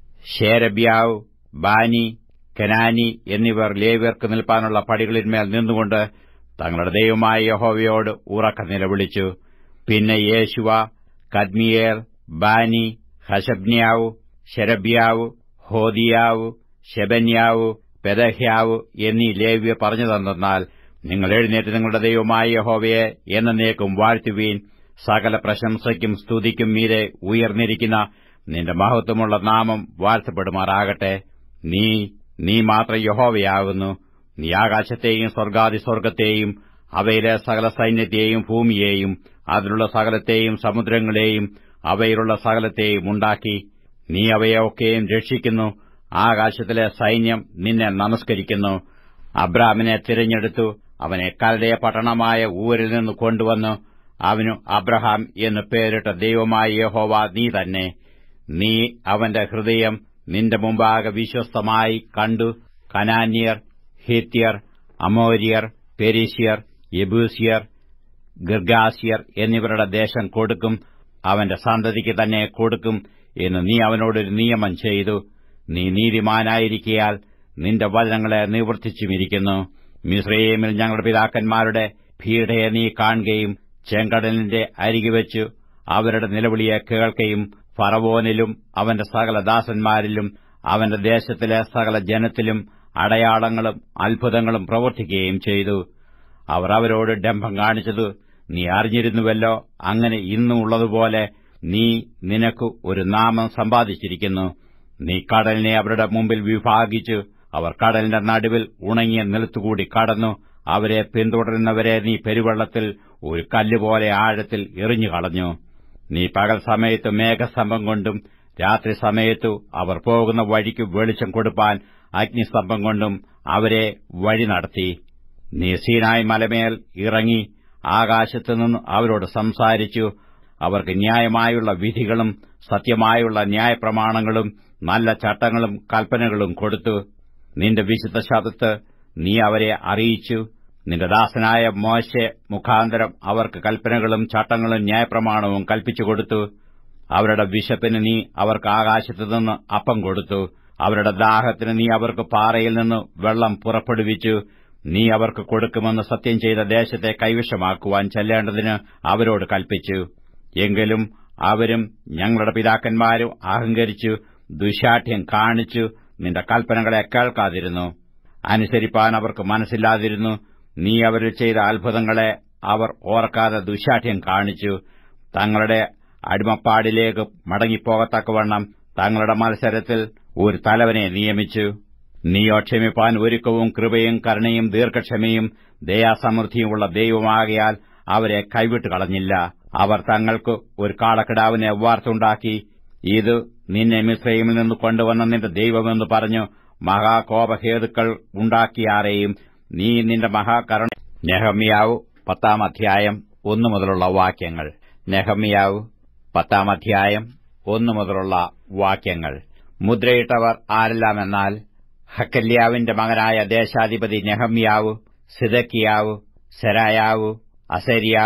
ഷേരബ്യാവ് ബാനി കനാനി എന്നിവർ ലേവ്യർക്ക് നിൽപ്പാനുള്ള പടികളിന്മേൽ നിന്നുകൊണ്ട് തങ്ങളുടെ ദൈവമായ യഹോവയോട് ഉറക്ക നിലവിളിച്ചു പിന്നെ യേശുവ കദ്മിയേർ ബാനി ഹഷബ്ന്യാവു ശരബ്യാവു ഹോദിയാവു ശെബന്യാവു പെദഹ്യാവു എന്നീ ലേവ്യ പറഞ്ഞു തന്നാൽ നിങ്ങൾ എഴുന്നേറ്റ് നിങ്ങളുടെ ദൈവമായ യഹോവയെ എന്നേക്കും വാഴ്ത്തുവീൻ സകല പ്രശംസയ്ക്കും സ്തുതിക്കും മീരെ ഉയർന്നിരിക്കുന്ന നിന്റെ മഹത്വമുള്ള നാമം വാഴ്ത്തപ്പെടുമാറാകട്ടെ നീ നീ മാത്രം യഹോവയാകുന്നു നീ ആകാശത്തെയും സ്വർഗാദി സ്വർഗത്തെയും അവയിലെ സകല സൈന്യത്തെയും ഭൂമിയെയും അതിലുള്ള സകലത്തെയും സമുദ്രങ്ങളെയും അവയിലുള്ള സകലത്തെയും ഉണ്ടാക്കി നീ അവയൊക്കെയും രക്ഷിക്കുന്നു ആകാശത്തിലെ സൈന്യം നിന്നെ നമസ്കരിക്കുന്നു അബ്രാമിനെ തിരഞ്ഞെടുത്തു അവനെ കൽദയ പട്ടണമായ ഊരിൽ നിന്ന് കൊണ്ടുവന്നു അവനു അബ്രഹാം എന്ന് പേരിട്ട ദൈവമായ യഹോവ നീ തന്നെ നീ അവന്റെ ഹൃദയം നിന്റെ മുമ്പാകെ വിശ്വസ്തമായി കണ്ടു കനാന്യർ ഹിത്യർ അമോര്യർ പെരീഷ്യർ യബൂസിയർ ഗിർഗാസിയർ എന്നിവരുടെ ദേശം കൊടുക്കും അവന്റെ സന്തതിക്ക് തന്നെ കൊടുക്കും എന്ന് നീ അവനോടൊരു നിയമം ചെയ്തു നീ നീതിമാനായിരിക്കയാൽ നിന്റെ വചനങ്ങളെ നിവർത്തിച്ചുമിരിക്കുന്നു മിശ്രയേമിൽ ഞങ്ങളുടെ പിതാക്കന്മാരുടെ ഭീടയെ നീ കാണുകയും ചെങ്കടലിന്റെ അരികെ വെച്ചു അവരുടെ നിലവിളിയെ കേൾക്കുകയും ഫറവോനിലും അവന്റെ സകല ദാസന്മാരിലും അവന്റെ ദേശത്തിലെ സകല ജനത്തിലും അടയാളങ്ങളും അത്ഭുതങ്ങളും പ്രവർത്തിക്കുകയും ചെയ്തു അവർ അവരോട് ഡംഭം കാണിച്ചത് നീ അറിഞ്ഞിരുന്നുവല്ലോ അങ്ങനെ ഇന്നും ഉള്ളതുപോലെ നീ നിനക്ക് ഒരു നാമം സമ്പാദിച്ചിരിക്കുന്നു നീ കടലിനെ അവരുടെ മുമ്പിൽ വിഭാഗിച്ചു അവർ കടലിന്റെ നടുവിൽ ഉണങ്ങിയ നിലത്തുകൂടി കടന്നു അവരെ പിന്തുടരുന്നവരെ നീ പെരുവെള്ളത്തിൽ ഒരു കല്ലുപോലെ ആഴത്തിൽ എറിഞ്ഞു കളഞ്ഞു നീ പകൽ സമയത്ത് മേഘസ്തംഭം കൊണ്ടും രാത്രി സമയത്തു അവർ പോകുന്ന വഴിക്ക് വെളിച്ചം കൊടുപ്പാൻ അഗ്നിസ്തംഭം കൊണ്ടും അവരെ വഴി നടത്തി നീ സീനായ് മലമേൽ ഇറങ്ങി ആകാശത്തുനിന്ന് അവരോട് സംസാരിച്ചു അവർക്ക് ന്യായമായുള്ള വിധികളും സത്യമായുള്ള ന്യായപ്രമാണങ്ങളും നല്ല ചട്ടങ്ങളും കൽപ്പനകളും കൊടുത്തു നിന്റെ വിശുദ്ധ ശബ്ദത്ത് നീ അവരെ അറിയിച്ചു നിന്റെ ദാസനായ മോശെ മുഖാന്തരം അവർക്ക് കൽപ്പനകളും ചട്ടങ്ങളും ന്യായപ്രമാണവും കൽപ്പിച്ചു കൊടുത്തു അവരുടെ വിശപ്പിന് നീ അവർക്ക് ആകാശത്തുനിന്ന് അപ്പം കൊടുത്തു അവരുടെ ദാഹത്തിന് നീ അവർക്ക് പാറയിൽ നിന്ന് വെള്ളം പുറപ്പെടുവിച്ചു നീ അവർക്ക് കൊടുക്കുമെന്ന് സത്യം ചെയ്ത ദേശത്തെ കൈവശമാക്കുവാൻ ചെല്ലേണ്ടതിന് അവരോട് കൽപ്പിച്ചു എങ്കിലും അവരും ഞങ്ങളുടെ പിതാക്കന്മാരും അഹങ്കരിച്ചു ദുശാഠ്യം കാണിച്ചു നിന്റെ കൽപ്പനകളെ കേൾക്കാതിരുന്നു അനുസരിപ്പാൻ അവർക്ക് മനസ്സില്ലാതിരുന്നു നീ അവരിൽ ചെയ്ത അത്ഭുതങ്ങളെ അവർ ഓർക്കാതെ ദുശാഠ്യം കാണിച്ചു തങ്ങളുടെ അടിമപ്പാടിലേക്ക് മടങ്ങിപ്പോകത്തക്കവണ്ണം തങ്ങളുടെ മത്സരത്തിൽ ഒരു തലവനെ നിയമിച്ചു നീയോ ക്ഷമിപ്പാൻ ഒരുക്കവും കൃപയും കരുണയും ദീർഘക്ഷമയും ദയാസമൃദ്ധിയുമുള്ള ദൈവമാകയാൽ അവരെ കൈവിട്ട് കളഞ്ഞില്ല അവർ തങ്ങൾക്ക് ഒരു കാളക്കിടാവിനെ വാർത്തുണ്ടാക്കി ഇത് നിന്നെ മിശ്രയിൽ നിന്ന് കൊണ്ടുവന്ന നിന്റെ ദൈവമെന്ന് പറഞ്ഞു മഹാകോപഹേതുക്കൾ ഉണ്ടാക്കിയാരെയും നീ നിന്റെ മഹാകരുണ നെഹമ്യാവ് പത്താം അധ്യായം ഒന്നു മുതലുള്ള വാക്യങ്ങൾ നെഹമ്യാവ് പത്താം അധ്യായം ഒന്നു മുതലുള്ള വാക്യങ്ങൾ മുദ്രയിട്ടവർ ആരെല്ലാമെന്നാൽ ഹക്കല്യാവിന്റെ മകനായ ദേശാധിപതി നെഹമ്യാവ് സിദക്കിയാവ് സെരായാവ് അസരിയാവ്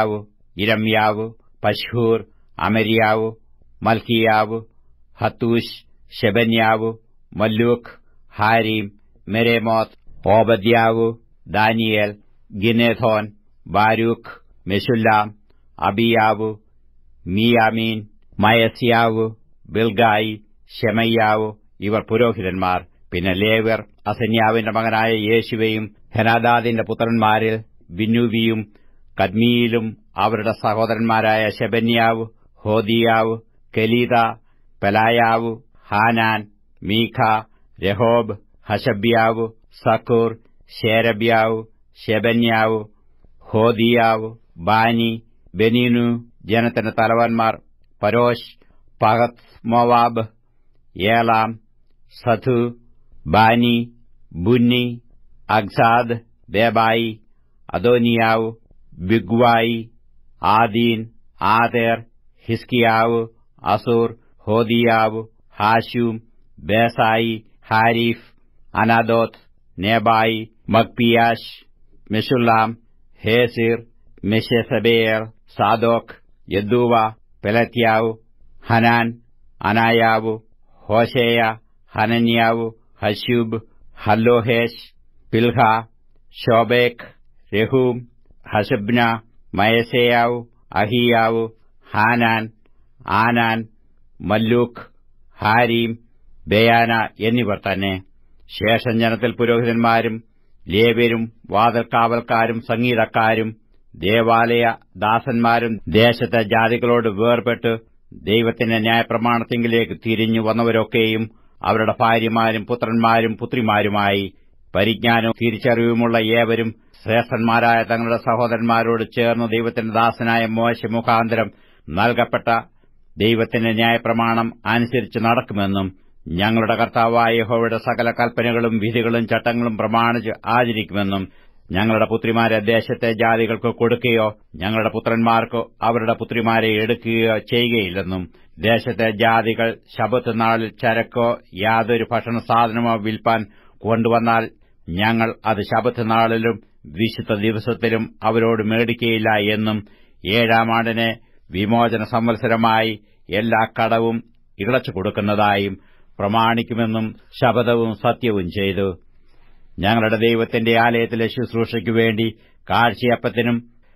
ഇരമ്യാവ് പശ്ഹൂർ അമര്യാവ് മൽക്കിയാവ് ഹത്തൂഷ് ശെബന്യാവ് മല്ലൂഖ് ഹാരീം മെരേമോത്ത് ഓബദ്യാവ് ദാനിയേൽ ഗിനേഥോൻ ബാരൂഖ് മെഷുല്ലാം അബിയാവ് മിയാമീൻ മയസ്യാവ് ബിൽഗായി ഷെമയ്യാവ് ഇവർ പുരോഹിതന്മാർ പിന്നെ ലേവർ അസന്യാവിന്റെ മകനായ യേശുവയും ഹെനാദാദിന്റെ പുത്രന്മാരിൽ ബിന്നുവിയും കദ്മിയിലും അവരുടെ സഹോദരന്മാരായ ശെബന്യാവ് ഹോദിയാവ് കലീത പെലായാവ് ഹാനാൻ മീഖ രഹോബ് ഹഷബ്യാവ് സക്കൂർ ശേരബ്യാവ് ശെബന്യാവ് ഹോദിയാവ് ബാനി ബെനീനു ജനത്തിന്റെ തലവന്മാർ Parosh Pahath Moab Elam Zattu Bani Bunni അഗ്സാദ് ബേബായി അദോനിയാവ് ബിഗ്വായി ആദീൻ ആതേർ ഹിസ്കിയാവ് അസൂർ ഹോദിയാവ് Hashum Bezai Hariph Anathoth Nebai Magpiash Meshullam Hezir Meshezabeel Zadok Jaddua പെലത്യാവ് ഹനാൻ അനായാവ് ഹോശേയ ഹനന്യാവ് Hashub Hallohesh Pilha Shobek Rehum Hashabnah മയസേയാവ് അഹിയാവ് Hanan Anan Malluch Harim Baana എന്നിവർ തന്നെ ശേഷം ജനത്തിൽ പുരോഹിതന്മാരും ലേവ്യരും വാതിൽക്കാവൽക്കാരും സംഗീതക്കാരും ദേവാലയ ദാസന്മാരും ദേശത്തെ ജാതികളോട് വേർപെട്ട് ദൈവത്തിന്റെ ന്യായപ്രമാണത്തിങ്കിലേക്ക് തിരിഞ്ഞു വന്നവരൊക്കെയും അവരുടെ ഭാര്യമാരും പുത്രന്മാരും പുത്രിമാരുമായി പരിജ്ഞാനവും തിരിച്ചറിവുമുള്ള ഏവരും ശ്രേഷ്ഠന്മാരായ തങ്ങളുടെ സഹോദരന്മാരോട് ചേർന്ന് ദൈവത്തിന്റെ ദാസനായ മോശ മുഖാന്തരം നൽകപ്പെട്ട ദൈവത്തിന്റെ ന്യായപ്രമാണം അനുസരിച്ച് നടക്കുമെന്നും ഞങ്ങളുടെ കർത്താവായ യഹോവയുടെ സകല കൽപ്പനകളും വിധികളും ചട്ടങ്ങളും പ്രമാണിച്ച് ആചരിക്കുമെന്നും ഞങ്ങളുടെ പുത്രിമാരെ ദേശത്തെ ജാതികൾക്ക് കൊടുക്കുകയോ ഞങ്ങളുടെ പുത്രന്മാർക്ക് അവരുടെ പുത്രിമാരെ എടുക്കുകയോ ചെയ്യുകയില്ലെന്നും ദേശത്തെ ജാതികൾ ശബത്ത് നാളിൽ ചരക്കോ യാതൊരു ഭക്ഷണ സാധനമോ വിൽപ്പാൻ കൊണ്ടുവന്നാൽ ഞങ്ങൾ അത് ശബത്ത് നാളിലും വിശുദ്ധ ദിവസത്തിലും അവരോട് മേടിക്കുകയില്ല എന്നും ഏഴാം ആണ്ടിനെ വിമോചന സംവത്സരമായി എല്ലാ കടവും ഇളച്ചു കൊടുക്കുന്നതായും പ്രമാണിക്കുമെന്നും ശപഥവും സത്യവും ചെയ്തു ഞങ്ങളുടെ ദൈവത്തിന്റെ ആലയത്തിലെ ശുശ്രൂഷയ്ക്കു വേണ്ടി കാഴ്ചയപ്പത്തിനും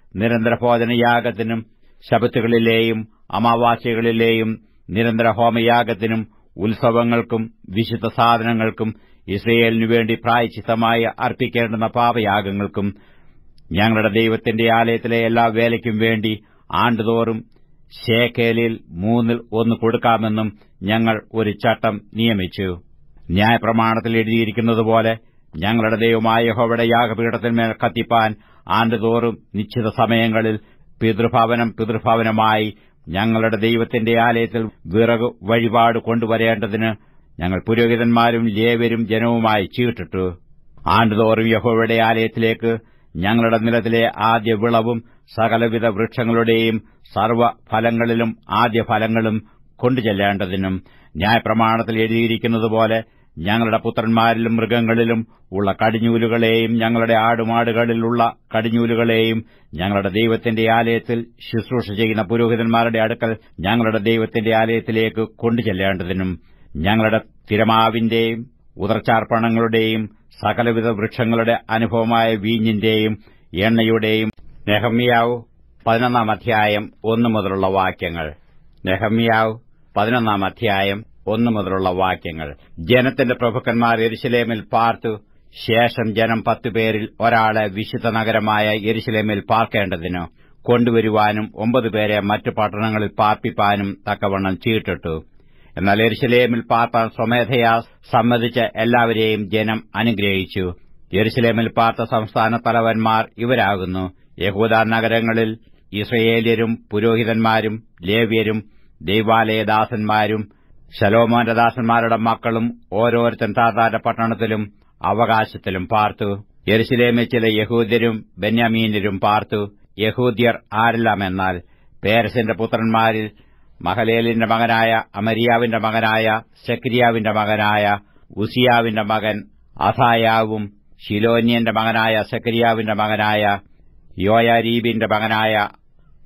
നിരന്തരഭോജനയാഗത്തിനും ശബത്തുകളിലെയും അമാവാസ്യകളിലെയും നിരന്തര ഹോമയാഗത്തിനും ഉത്സവങ്ങൾക്കും വിശുദ്ധ സാധനങ്ങൾക്കും ഇസ്രയേലിനു വേണ്ടി പ്രായച്ചിത്തമായി അർപ്പിക്കേണ്ടുന്ന പാപയാഗങ്ങൾക്കും ഞങ്ങളുടെ ദൈവത്തിന്റെ ആലയത്തിലെ എല്ലാ വേലയ്ക്കും വേണ്ടി ആണ്ടുതോറും ശേഖേലിൽ മൂന്നിൽ ഒന്ന് കൊടുക്കാമെന്നും ഞങ്ങൾ ഒരു ചട്ടം നിയമിച്ചു ന്യായപ്രമാണത്തിൽ എഴുതിയിരിക്കുന്നതുപോലെ ഞങ്ങളുടെ ദൈവമായ യഹോവയുടെ യാഗപീഠത്തിന്മേൽ കത്തിപ്പാൻ ആണ്ടുതോറും നിശ്ചിത സമയങ്ങളിൽ പിതൃഭവനം പിതൃഭവനമായി ഞങ്ങളുടെ ദൈവത്തിന്റെ ആലയത്തിൽ വിറക് വഴിപാട് കൊണ്ടുവരേണ്ടതിന് ഞങ്ങൾ പുരോഹിതന്മാരും ലേവരും ജനവുമായി ചീട്ടിട്ടു ആണ്ടുതോറും യഹോവയുടെ ആലയത്തിലേക്ക് ഞങ്ങളുടെ നിലത്തിലെ ആദ്യ വിളവും സകലവിധ വൃക്ഷങ്ങളുടെയും സർവ്വഫലങ്ങളിലും ആദ്യ ഫലങ്ങളും കൊണ്ടുചെല്ലേണ്ടതിനും ന്യായപ്രമാണത്തിൽ എഴുതിയിരിക്കുന്നതുപോലെ ഞങ്ങളുടെ പുത്രന്മാരിലും മൃഗങ്ങളിലും ഉള്ള കടിഞ്ഞൂലുകളെയും ഞങ്ങളുടെ ആടുമാടുകളിലുള്ള കടിഞ്ഞൂലുകളെയും ഞങ്ങളുടെ ദൈവത്തിന്റെ ആലയത്തിൽ ശുശ്രൂഷ ചെയ്യുന്ന പുരോഹിതന്മാരുടെ അടുക്കൽ ഞങ്ങളുടെ ദൈവത്തിന്റെ ആലയത്തിലേക്ക് കൊണ്ടുചെല്ലേണ്ടതിനും ഞങ്ങളുടെ തിരമാവിന്റെയും ഉദർച്ചാർപ്പണങ്ങളുടെയും സകലവിധ വൃക്ഷങ്ങളുടെ അനുഭവമായ വീഞ്ഞിന്റെയും എണ്ണയുടെയും നെഹമ്യാവ് പതിനൊന്നാം അധ്യായം ഒന്നു മുതലുള്ള വാക്യങ്ങൾ നെഹമ്യാവ് പതിനൊന്നാം അധ്യായം ഒന്നു മുതലുള്ള വാക്യങ്ങൾ ജനത്തിന്റെ പ്രഭുക്കന്മാർ എരുശലേമിൽ പാർത്തു ശേഷം ജനം പത്തുപേരിൽ ഒരാളെ വിശുദ്ധ നഗരമായ എരുശലേമിൽ പാർക്കേണ്ടതിനു കൊണ്ടുവരുവാനും ഒമ്പത് പേരെ മറ്റു പട്ടണങ്ങളിൽ പാർപ്പിപ്പാനും തക്കവണ്ണം ചീട്ടിട്ടു എന്നാൽ എരുശലേമിൽ പാർപ്പാൻ സ്വമേധയാ സമ്മതിച്ച എല്ലാവരെയും ജനം അനുഗ്രഹിച്ചു യെരുശലേമിൽ പാർത്ത സംസ്ഥാന തലവന്മാർ ഇവരാകുന്നു യഹൂദ നഗരങ്ങളിൽ ഇസ്രയേല്യരും പുരോഹിതന്മാരും ലേവ്യരും ദൈവാലയദാസന്മാരും ശലോമോന്റെ ദാസന്മാരുടെ മക്കളും ഓരോരുത്തൻ താതാന്റെ പട്ടണത്തിലും അവകാശത്തിലും പാർത്തു യെരുശലേമിൽ ചില യഹൂദ്യരും ബെന്യാമീനരും പാർത്തു യഹൂദ്യർ ആരെല്ലാമെന്നാൽ പേരസിന്റെ പുത്രന്മാരിൽ മഹലേലിന്റെ മകനായ അമരിയാവിന്റെ മകനായ സെക്രിയാവിന്റെ മകനായ ഉസിയാവിന്റെ മകൻ അഥായാവും ഷിലോന്യന്റെ മകനായ സെക്രിയാവിന്റെ മകനായ യോയാരീബിന്റെ മകനായ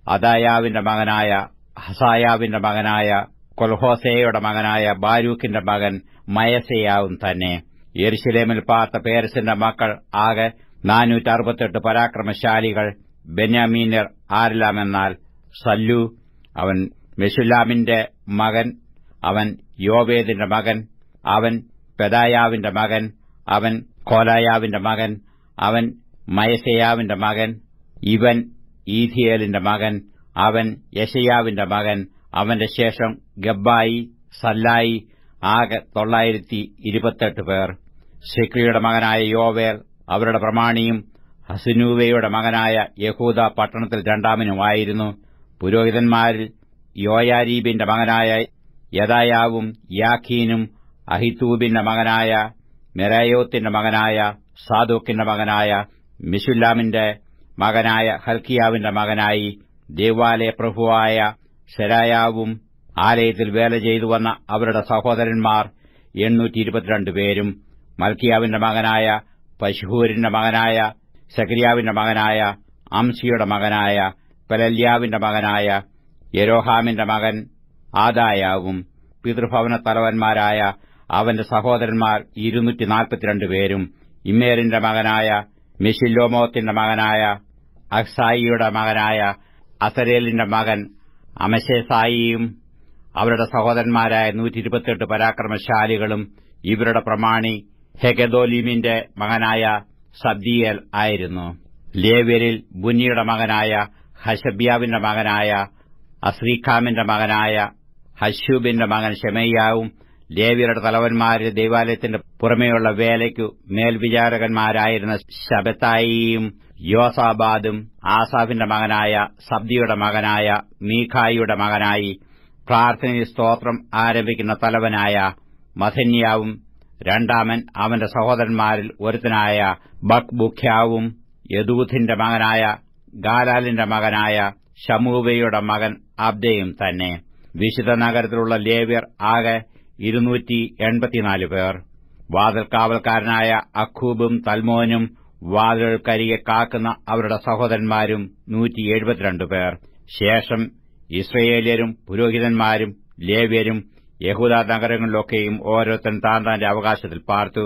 അദായാവിന്റെ മകനായ ഹസായാവിന്റെ മകനായ കൊൽഹോസയുടെ മകനായ ബാരൂക്കിന്റെ മകൻ മയസയാവും തന്നെ യെരുശലേമിൽ പാർത്ത പേരസിന്റെ മക്കൾ ആകെ നാനൂറ്ററുപത്തെട്ട് പരാക്രമശാലികൾ ബെന്യാമീനർ ആരെല്ലാമെന്നാൽ സല്ലു അവൻ മെഷുല്ലാമിന്റെ മകൻ അവൻ യോവേദിന്റെ മകൻ അവൻ പെദായാവിന്റെ മകൻ അവൻ കോലായാവിന്റെ മകൻ അവൻ മയസയാവിന്റെ മകൻ ഇവൻ ഈഥിയേലിന്റെ മകൻ അവൻ യശയാവിന്റെ മകൻ അവന്റെ ശേഷം ഗബ്ബായി സല്ലായി ആകെ തൊള്ളായിരത്തി ഇരുപത്തെട്ട് പേർ സിക്രിയുടെ മകനായ യോവേൽ അവരുടെ പ്രമാണിയും ഹസനൂവയുടെ മകനായ യഹൂദ പട്ടണത്തിൽ രണ്ടാമനുമായിരുന്നു പുരോഹിതന്മാരിൽ യോയാരീബിന്റെ മകനായ യദായാവും യാഖീനും അഹിത്തൂബിന്റെ മകനായ മെരായോത്തിന്റെ മകനായ സാദോക്കിന്റെ മകനായ മിഷുല്ലാമിന്റെ മകനായ ഹൽക്കിയാവിന്റെ മകനായി ദേവാലയ പ്രഭുവായ ശരായാവും ആലയത്തിൽ വേല ചെയ്തു വന്ന അവരുടെ സഹോദരന്മാർ എണ്ണൂറ്റി ഇരുപത്തിരണ്ട് പേരും മൽക്കിയാവിന്റെ മകനായ പശുഹൂരിന്റെ മകനായ സക്രിയാവിന്റെ മകനായ അംസിയുടെ മകനായ പെലല്യാവിന്റെ മകനായ യരോഹാമിന്റെ മകൻ ആദായാവും പിതൃഭവന തലവന്മാരായ അവന്റെ സഹോദരന്മാർ ഇരുന്നൂറ്റി നാൽപ്പത്തിരണ്ട് പേരും ഇമ്മേറിന്റെ മകനായ മിഷില്ലോമോത്തിന്റെ മകനായ അക്സായിയുടെ മകനായ അസരേലിന്റെ മകൻ അമശേസായിയും അവരുടെ സഹോദരന്മാരായ നൂറ്റി ഇരുപത്തിയെട്ട് പരാക്രമശാലികളും ഇവരുടെ പ്രമാണി ഹെഗദോലീമിന്റെ മകനായ സബ്ദിയേൽ ആയിരുന്നു ലേവ്യരിൽ ബുന്നിയുടെ മകനായ ഹഷബ്യാവിന്റെ മകനായ അസ്രീഖാമിന്റെ മകനായ ഹശൂബിന്റെ മകൻ ഷെമയ്യാവും ലേവ്യരുടെ തലവന്മാരിൽ ദൈവാലയത്തിന്റെ പുറമേയുള്ള വേലയ്ക്കു മേൽവിചാരകന്മാരായിരുന്ന ശബത്തായിയും യോസാബാദും ആസാഫിന്റെ മകനായ സബ്ദിയുടെ മകനായ മീഖായിയുടെ മകനായി പ്രാർത്ഥനയിൽ സ്തോത്രം ആരംഭിക്കുന്ന തലവനായ മഥന്യാവും രണ്ടാമൻ അവന്റെ സഹോദരന്മാരിൽ ഒരുത്തനായ ബക്ബുഖ്യാവും യദൂഥിന്റെ മകനായ ഗാലാലിന്റെ മകനായ ഷമൂവയുടെ മകൻ അബ്ദയും തന്നെ വിശുദ്ധ നഗരത്തിലുള്ള ലേവ്യർ ആകെ ഇരുന്നൂറ്റി എൺപത്തിനാല് പേർ വാതിൽക്കാവൽക്കാരനായ അഖൂബും തൽമോനും വാതിൽക്കരികെ കാക്കുന്ന അവരുടെ സഹോദരന്മാരും നൂറ്റി എഴുപത്തിരണ്ട് പേർ ശേഷം ഇസ്രയേല്യരും പുരോഹിതന്മാരും ലേവ്യരും യഹൂദ നഗരങ്ങളിലൊക്കെയും ഓരോരുത്തൻ താൻ താന്റെ അവകാശത്തിൽ പാർത്തു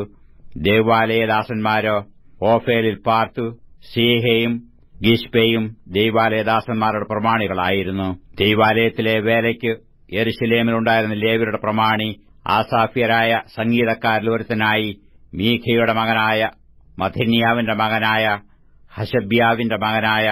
ദൈവാലയദാസന്മാരോ ഓഫേലിൽ പാർത്തു സീഹയും ഗിഷ്പയും ദൈവാലയദാസന്മാരുടെ പ്രമാണികളായിരുന്നു ദൈവാലയത്തിലെ വേലയ്ക്ക് യെരുശലേമിലുണ്ടായിരുന്ന ലേവ്യരുടെ പ്രമാണി ആസാഫ്യരായ സംഗീതക്കാരിൽ ഒരുത്തനായി മീഖയുടെ മകനായ മഥന്യാവിന്റെ മകനായ ഹഷബ്യാവിന്റെ മകനായ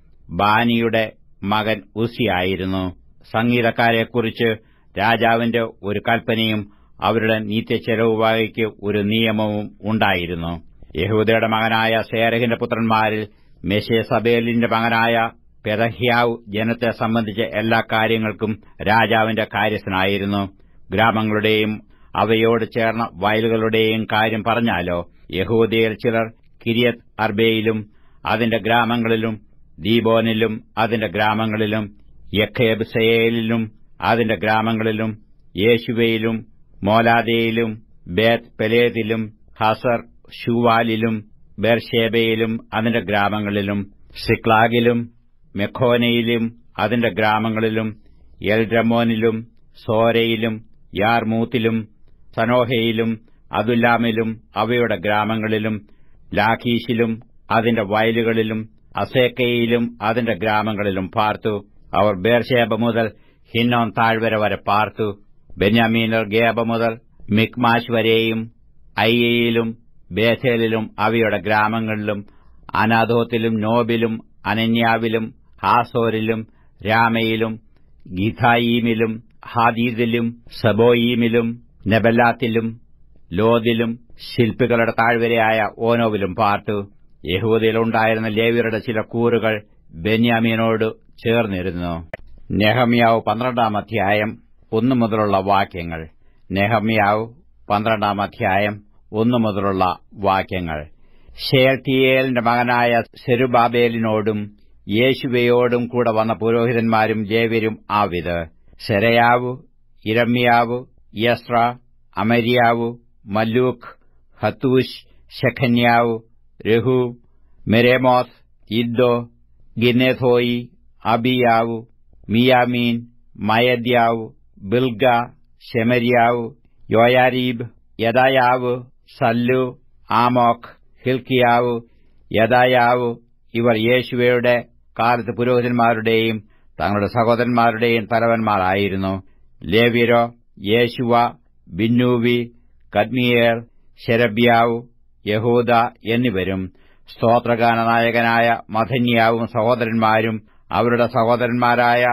ബാനിയുടെ മകൻ ഉസിയായിരുന്നു സംഗീതക്കാരെക്കുറിച്ച് രാജാവിന്റെ ഒരു കൽപ്പനയും അവരുടെ നീത്യച്ചെലവ് വകയ്ക്ക് ഒരു നിയമവും ഉണ്ടായിരുന്നു യഹൂദയുടെ മകനായ സേരഹിന്റെ പുത്രന്മാരിൽ മെഷേസബേലിന്റെ മകനായ പെതഹ്യാവ് ജനത്തെ സംബന്ധിച്ച എല്ലാ കാര്യങ്ങൾക്കും രാജാവിന്റെ കാര്യസ്ഥനായിരുന്നു ഗ്രാമങ്ങളുടെയും അവയോട് ചേർന്ന വയലുകളുടെയും കാര്യം പറഞ്ഞാലോ യഹൂദിയർ ചിലർ കിരിയത്ത് അർബയിലും അതിന്റെ ഗ്രാമങ്ങളിലും ദീബോനിലും അതിന്റെ ഗ്രാമങ്ങളിലും യഖേബ്സയേലിലും അതിന്റെ ഗ്രാമങ്ങളിലും യേശുവയിലും മോലാദയിലും ബേത് പെലേതിലും ഹസർ ഷൂവാലിലും ബെർഷേബയിലും അതിന്റെ ഗ്രാമങ്ങളിലും സിക്ലാഗിലും മെഖോനയിലും അതിന്റെ ഗ്രാമങ്ങളിലും എൽരമോനിലും സോരയിലും യാർമൂത്തിലും സനോഹയിലും അതുല്ലാമിലും അവയുടെ ഗ്രാമങ്ങളിലും ലാഖീഷിലും അതിന്റെ വയലുകളിലും അസേക്കയിലും അതിന്റെ ഗ്രാമങ്ങളിലും പാർത്തു അവർ ബേർഷേബ മുതൽ ഹിന്നോൻ താഴ്വര വരെ പാർത്തു ബെന്യാമീനർ ഗേബ മുതൽ മിക്മാഷ് വരെയും അയ്യയിലും ബേഥേലിലും അവയുടെ ഗ്രാമങ്ങളിലും അനാഥോത്തിലും നോബിലും അനന്യാവിലും ഹാസോരിലും രാമയിലും ഗീഥായീമിലും ഹാദീദിലും സബോയീമിലും നെബല്ലാത്തിലും ലോദിലും ശില്പികളുടെ താഴ്വരയായ ഓനോവിലും പാർത്തു യഹൂദയിലുണ്ടായിരുന്ന ലേവിയരുടെ ചില കൂറുകൾ ബെന്യാമീനോട് ചേർന്നിരുന്നു നെഹമ്യാവ് പന്ത്രണ്ടാം അധ്യായം ഒന്നു മുതലുള്ള വാക്യങ്ങൾ നെഹമ്യാവ് പന്ത്രണ്ടാം അധ്യായം ഒന്നു മുതലുള്ള വാക്യങ്ങൾ ഷേൽട്ടിയേലിന്റെ മകനായ സെരുബാബേലിനോടും യേശുവയോടും കൂടെ വന്ന പുരോഹിതന്മാരും ലേവ്യരും ആവിത് സെരയാവു ഇരമ്യാവു യസ്ര അമര്യാവു മല്ലൂഖ് ഹത്തൂഷ് ഷെഖന്യാവു രഹു മെരേമോസ് ഇദ്ദോ ഗിന്നേഥോയി അബിയാവു മിയാമീൻ മയദ്യാവ് ബിൽഗ ഷെമരിയാവ് യോയാരീബ് യദായാവ് സല്ലു ആമോഖ് ഹിൽക്കിയാവ് യദായാവ് ഇവർ യേശുവയുടെ കാലത്ത് പുരോഹിതന്മാരുടെയും തങ്ങളുടെ സഹോദരന്മാരുടെയും തലവന്മാരായിരുന്നു ലേവ്യരോ യേശുവ ബിന്നൂവി കദ്മിയേർ ശരബ്യാവ് യഹൂദ എന്നിവരും സ്തോത്രഗാന നായകനായ മഥന്യാവും സഹോദരന്മാരും അവരുടെ സഹോദരന്മാരായ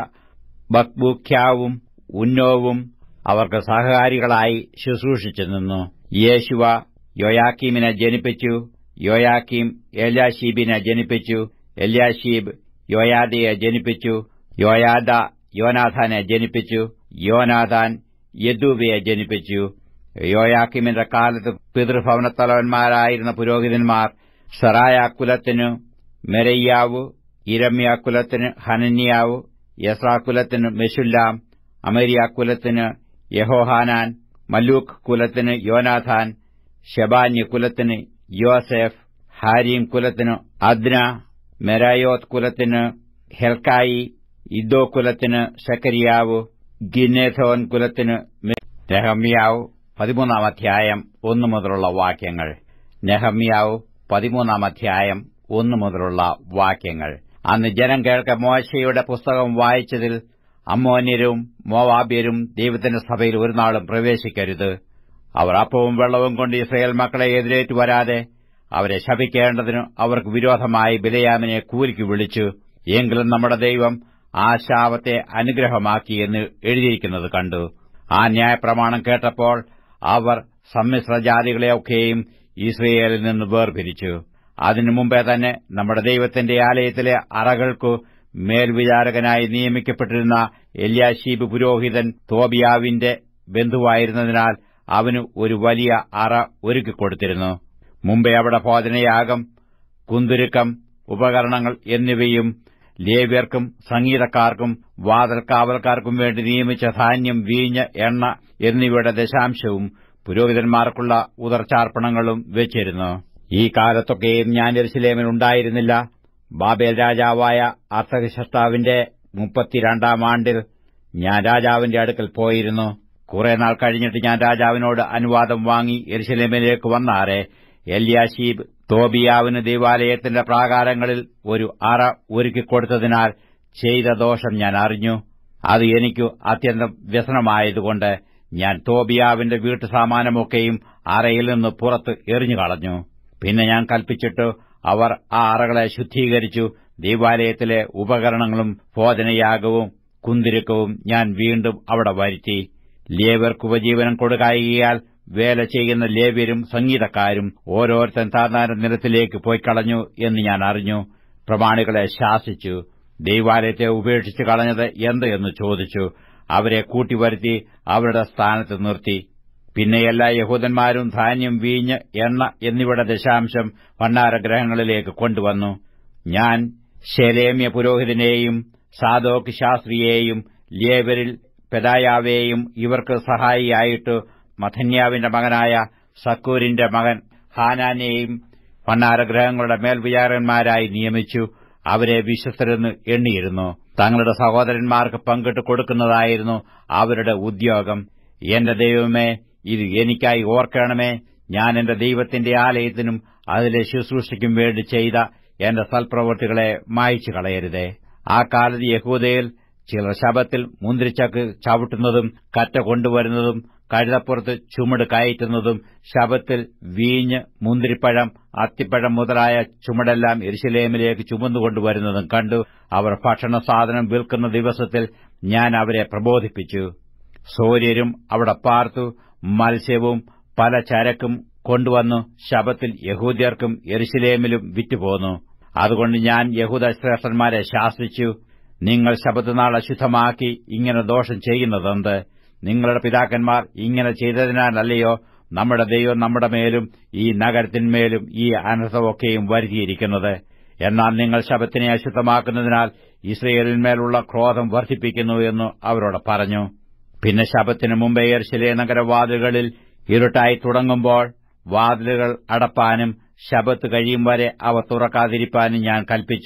ബക്ബൂഖ്യാവും ഉന്നോവും അവർക്ക് സഹകാരികളായി ശുശ്രൂഷിച്ചു നിന്നു യേശുവ യോയാക്കീമിനെ ജനിപ്പിച്ചു യോയാക്കീം എല്യാഷീബിനെ ജനിപ്പിച്ചു എല്യാഷീബ് യോയാദയെ ജനിപ്പിച്ചു യോയാദ യോനാഥാനെ ജനിപ്പിച്ചു യോനാഥാൻ യദൂബയെ ജനിപ്പിച്ചു യോയാക്കിമിന്റെ കാലത്ത് പിതൃഭവനത്തലവന്മാരായിരുന്ന പുരോഹിതന്മാർ സറായ കുലത്തിനു മെരയ്യാവു ഇരമ്യ കുലത്തിന് ഹനന്യാവു യസ്രാ കുലത്തിന് മെഷുല്ലാം അമരിയ കുലത്തിന് യഹോഹാനാൻ മല്ലൂക്ക് കുലത്തിന് യോനാഥാൻ ഷെബാന്യ കുലത്തിന് യോസെഫ് ഹാരീം കുലത്തിന് അദ്ന മെരായോത്ത് കുലത്തിന് ഹെൽക്കായി ഇദ്ദോ കുലത്തിന് സെക്കരിയാവു ഗിന്നേഥോൻ കുലത്തിന് നെഹമ്യാവ് പതിമൂന്നാം അധ്യായം ഒന്നു മുതലുള്ള വാക്യങ്ങൾ നെഹമ്യാവ് പതിമൂന്നാം അധ്യായം ഒന്നു മുതലുള്ള വാക്യങ്ങൾ അന്ന് ജനം കേൾക്ക മോശയുടെ പുസ്തകം വായിച്ചതിൽ അമ്മോന്യരും മോവാബ്യരും ദൈവത്തിന്റെ സഭയിൽ ഒരു നാളും പ്രവേശിക്കരുത് അവർ അപ്പവും വെള്ളവും കൊണ്ട് ഇസ്രയേൽ മക്കളെ എതിരേറ്റു വരാതെ അവരെ ശപിക്കേണ്ടതിന് അവർക്ക് വിരോധമായി ബിലയാമിനെ കൂലിക്ക് വിളിച്ചു എങ്കിലും നമ്മുടെ ദൈവം ആ ശാപത്തെ അനുഗ്രഹമാക്കി എന്ന് എഴുതിയിരിക്കുന്നത് കണ്ടു ആ ന്യായപ്രമാണം കേട്ടപ്പോൾ അവർ സമ്മിശ്ര ജാതികളെയൊക്കെയും ഇസ്രയേലിൽ നിന്ന് വേർപിരിച്ചു അതിനു മുമ്പേ തന്നെ നമ്മുടെ ദൈവത്തിന്റെ ആലയത്തിലെ അറകൾക്കു മേൽവിചാരകനായി നിയമിക്കപ്പെട്ടിരുന്ന എല്യാശീബ് പുരോഹിതൻ തോബിയാവിന്റെ ബന്ധുവായിരുന്നതിനാൽ അവന് ഒരു വലിയ അറ ഒരുക്കിക്കൊടുത്തിരുന്നു മുമ്പേ അവിടെ ഭോജനയാഗം കുന്തുരുക്കം ഉപകരണങ്ങൾ എന്നിവയും ലേവ്യർക്കും സംഗീതക്കാർക്കും വാതൽ കാവൽക്കാർക്കും വേണ്ടി നിയമിച്ച ധാന്യം വീഞ്ഞ് എണ്ണ എന്നിവയുടെ ദശാംശവും പുരോഹിതന്മാർക്കുള്ള ഉദർച്ചാർപ്പണങ്ങളും വെച്ചിരുന്നു ഈ കാലത്തൊക്കെയും ഞാൻ എരുസലേമിൽ ഉണ്ടായിരുന്നില്ല ബാബേൽ രാജാവായ അർത്ഥകശഷ്ടാവിന്റെ മുപ്പത്തിരണ്ടാം ആണ്ടിൽ ഞാൻ രാജാവിന്റെ അടുക്കൽ പോയിരുന്നു കുറെ നാൾ കഴിഞ്ഞിട്ട് ഞാൻ രാജാവിനോട് അനുവാദം വാങ്ങി എരുസലേമിലേക്ക് വന്നാറെ എല്യാശീബ് തോബിയാവിന് ദൈവാലയത്തിന്റെ പ്രാകാരങ്ങളിൽ ഒരു അറ ഒരുക്കിക്കൊടുത്തതിനാൽ ചെയ്ത ദോഷം ഞാൻ അറിഞ്ഞു അത് എനിക്ക് അത്യന്തം വ്യസനമായതുകൊണ്ട് ഞാൻ തോബിയാവിന്റെ വീട്ടുസാമാനമൊക്കെയും അറയിൽ നിന്ന് പുറത്ത് എറിഞ്ഞുകളഞ്ഞു പിന്നെ ഞാൻ കൽപ്പിച്ചിട്ട് അവർ ആ അറകളെ ശുദ്ധീകരിച്ചു ദൈവാലയത്തിലെ ഉപകരണങ്ങളും ഭോജനയാഗവും കുന്തിരുക്കവും ഞാൻ വീണ്ടും അവിടെ വരുത്തി ലേവർക്ക് ഉപജീവനം കൊടുക്കായികയാൽ വേല ചെയ്യുന്ന ലേവ്യരും സംഗീതക്കാരും ഓരോരുത്തൻ താതാന നിരത്തിലേക്ക് പോയി കളഞ്ഞു എന്ന് ഞാൻ അറിഞ്ഞു പ്രമാണികളെ ശാസിച്ചു ദൈവാലയത്തെ ഉപേക്ഷിച്ച് കളഞ്ഞത് എന്ത് എന്ന് ചോദിച്ചു അവരെ കൂട്ടിവരുത്തി അവരുടെ സ്ഥാനത്ത് നിർത്തി പിന്നെ എല്ലാ യഹൂദന്മാരും ധാന്യം വീഞ്ഞ് എണ്ണ എന്നിവയുടെ ദശാംശം ഭണ്ഡാരഗ്രഹങ്ങളിലേക്ക് കൊണ്ടുവന്നു ഞാൻ ശേലേമ്യ പുരോഹിതനെയും സാദോക്ക് ശാസ്ത്രിയെയും ലേവരിൽ പെദായാവേയും ഇവർക്ക് സഹായിയായിട്ട് മഥന്യാവിന്റെ മകനായ സക്കൂരിന്റെ മകൻ ഹാനാനെയും ഭണ്ഡാരഗ്രഹങ്ങളുടെ മേൽവിചാരന്മാരായി നിയമിച്ചു അവരെ വിശ്വസ്തരെന്ന് എണ്ണിയിരുന്നു തങ്ങളുടെ സഹോദരന്മാർക്ക് പങ്കിട്ട് കൊടുക്കുന്നതായിരുന്നു അവരുടെ ഉദ്യോഗം എന്റെ ദൈവമേ ഇത് എനിക്കായി ഓർക്കണമേ ഞാൻ എന്റെ ദൈവത്തിന്റെ ആലയത്തിനും അതിലെ ശുശ്രൂഷയ്ക്കും വേണ്ടി ചെയ്ത എന്റെ സൽപ്രവൃത്തികളെ മായ്ച്ചു കളയരുതേ ആ കാലത്ത് യഹൂദയിൽ ചിലർ ശബത്തിൽ മുന്തിരിച്ചക്ക് ചവിട്ടുന്നതും കറ്റ കൊണ്ടുവരുന്നതും കഴുതപ്പുറത്ത് ചുമട് കയറ്റുന്നതും ശബത്തിൽ വീഞ്ഞ് മുന്തിരിപ്പഴം അത്തിപ്പഴം മുതലായ ചുമടെല്ലാം എരിശിലേമിലേക്ക് ചുമന്നുകൊണ്ടുവരുന്നതും കണ്ടു അവർ ഭക്ഷണ സാധനം വിൽക്കുന്ന ദിവസത്തിൽ ഞാൻ അവരെ പ്രബോധിപ്പിച്ചു സൂര്യരും അവിടെ പാർത്തു മത്സ്യവും പല ചരക്കും കൊണ്ടുവന്നു ശബത്തിൽ യഹൂദ്യർക്കും എരുശിലേമിലും വിറ്റുപോന്നു അതുകൊണ്ട് ഞാൻ യഹൂദ ശ്രേഷ്ഠന്മാരെ ശാസിച്ചു നിങ്ങൾ ശബത്തുനാൾ അശുദ്ധമാക്കി ഇങ്ങനെ ദോഷം ചെയ്യുന്നതെന്ത് നിങ്ങളുടെ പിതാക്കന്മാർ ഇങ്ങനെ ചെയ്തതിനാലല്ലയോ നമ്മുടെ ദൈവം നമ്മുടെ മേലും ഈ നഗരത്തിന്മേലും ഈ അനർത്ഥമൊക്കെയും വരുത്തിയിരിക്കുന്നത് എന്നാൽ നിങ്ങൾ ശബത്തിനെ അശുദ്ധമാക്കുന്നതിനാൽ ഇസ്രയേലിന്മേലുള്ള ക്രോധം വർദ്ധിപ്പിക്കുന്നു എന്ന് അവരോട് പറഞ്ഞു പിന്നെ ശബത്തിന് മുമ്പേ യെർശിലെ നഗരവാതിലുകളിൽ ഇരുട്ടായി തുടങ്ങുമ്പോൾ വാതിലുകൾ അടപ്പാനും ശബത്ത് കഴിയും വരെ അവ തുറക്കാതിരിപ്പാനും ഞാൻ കൽപ്പിച്ചു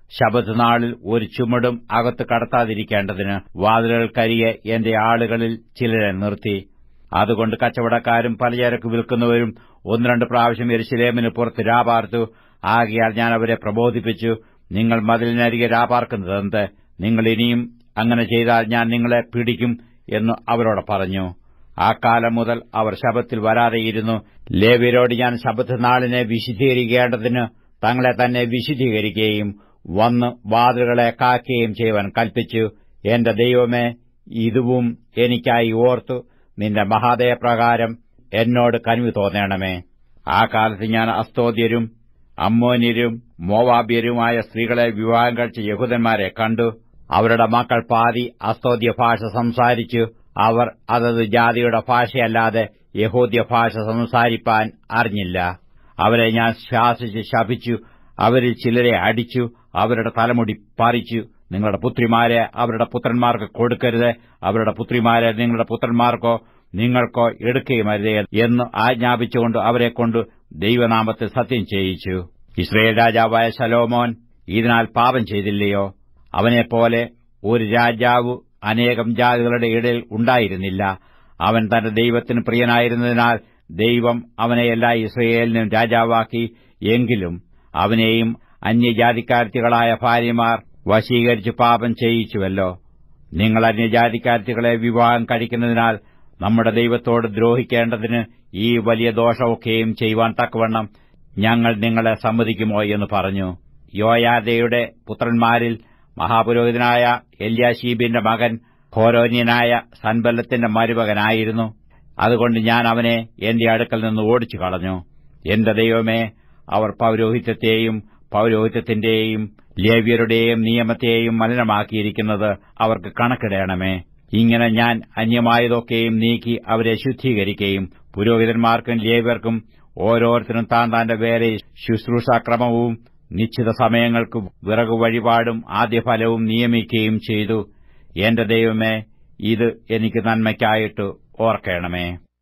ശബത്ത് നാളിൽ ഒരു ചുമടും അകത്ത് കടത്താതിരിക്കേണ്ടതിന് വാതിലുകൾക്കരികെ എന്റെ ആളുകളിൽ ചിലരെ നിർത്തി അതുകൊണ്ട് കച്ചവടക്കാരും പലചരക്ക് വിൽക്കുന്നവരും ഒന്ന് രണ്ട് പ്രാവശ്യം എരിശിലേമിന് പുറത്ത് രാപാർത്തു ആകയാൽ ഞാൻ അവരെ പ്രബോധിപ്പിച്ചു നിങ്ങൾ മതിലിനരികെ രാപാർക്കുന്നതെന്ത് നിങ്ങൾ ഇനിയും അങ്ങനെ ചെയ്താൽ ഞാൻ നിങ്ങളെ പിടിക്കും എന്ന് അവരോട് പറഞ്ഞു ആ കാലം മുതൽ അവർ ശബത്തിൽ വരാതെയിരുന്നു ലേവ്യരോട് ഞാൻ ശബത്ത് നാളിനെ വിശുദ്ധീകരിക്കേണ്ടതിന് തങ്ങളെ തന്നെ വിശുദ്ധീകരിക്കുകയും വന്ന് വാതിലുകളെ കാക്കുകയും ചെയ്യുവാൻ കൽപ്പിച്ചു എന്റെ ദൈവമേ ഇതുവും എനിക്കായി ഓർത്തു നിന്റെ മഹാദയപ്രകാരം എന്നോട് കനിവ് തോന്നണമേ ആ കാലത്ത് ഞാൻ അസ്തോദ്യരും അമ്മോന്യരും മോവാബ്യരുമായ സ്ത്രീകളെ വിവാഹം കഴിച്ച യഹൂദന്മാരെ കണ്ടു അവരുടെ മക്കൾ പാതി അസ്തോദ്യ ഭാഷ സംസാരിച്ചു അവർ അതത് ജാതിയുടെ ഭാഷയല്ലാതെ യഹൂദ്യ ഭാഷ സംസാരിപ്പാൻ അറിഞ്ഞില്ല അവരെ ഞാൻ ശാസിച്ച് ശപിച്ചു അവരിൽ ചിലരെ അടിച്ചു അവരുടെ തലമുടി പറിച്ചു നിങ്ങളുടെ പുത്രിമാരെ അവരുടെ പുത്രന്മാർക്ക് കൊടുക്കരുത് അവരുടെ പുത്രിമാരെ നിങ്ങളുടെ പുത്രന്മാർക്കോ നിങ്ങൾക്കോ എടുക്കുകയുമരുതേ എന്ന് ആജ്ഞാപിച്ചുകൊണ്ട് അവരെക്കൊണ്ട് ദൈവനാമത്തിൽ സത്യം ചെയ്യിച്ചു ഇസ്രയേൽ രാജാവായ ശലോമോൻ ഇതിനാൽ പാപം ചെയ്തില്ലയോ അവനെപ്പോലെ ഒരു രാജാവ് അനേകം ജാതികളുടെ ഇടയിൽ ഉണ്ടായിരുന്നില്ല അവൻ തന്റെ ദൈവത്തിന് പ്രിയനായിരുന്നതിനാൽ ദൈവം അവനെ എല്ലാ ഇസ്രയേലിനും രാജാവാക്കി എങ്കിലും അവനെയും അന്യജാതിക്കാർത്തികളായ ഭാര്യമാർ വശീകരിച്ച് പാപം ചെയ്യിച്ചുവല്ലോ നിങ്ങൾ അന്യജാതിക്കാർത്തികളെ വിവാഹം കഴിക്കുന്നതിനാൽ നമ്മുടെ ദൈവത്തോട് ദ്രോഹിക്കേണ്ടതിന് ഈ വലിയ ദോഷമൊക്കെയും ചെയ്യുവാൻ തക്കവണ്ണം ഞങ്ങൾ നിങ്ങളെ സമ്മതിക്കുമോ എന്ന് പറഞ്ഞു യോയാദയുടെ പുത്രന്മാരിൽ മഹാപുരോഹിതനായ എല്യാശീബിന്റെ മകൻ ഖോരോന്യനായ സൻബല്ലത്തിന്റെ മരുമകനായിരുന്നു അതുകൊണ്ട് ഞാൻ അവനെ എന്റെ അടുക്കൽ നിന്ന് ഓടിച്ചു കളഞ്ഞു എന്റെ ദൈവമേ അവർ പൌരോഹിത്യത്തെയും പൌരോഹിത്യത്തിന്റെയും ലേവ്യരുടെയും നിയമത്തെയും മലിനമാക്കിയിരിക്കുന്നത് അവർക്ക് കണക്കിടയണമേ ഇങ്ങനെ ഞാൻ അന്യമായതൊക്കെയും നീക്കി അവരെ ശുദ്ധീകരിക്കുകയും പുരോഹിതന്മാർക്കും ലേവ്യർക്കും ഓരോരുത്തരും താൻ താന്റെ വേറെ ശുശ്രൂഷാക്രമവും നിശ്ചിത സമയങ്ങൾക്ക് വിറകു വഴിപാടും ആദ്യഫലവും നിയമിക്കുകയും ചെയ്തു എന്റെ ദൈവമേ ഇത് എനിക്ക് നന്മയ്ക്കായിട്ട് ഓർക്കണമേ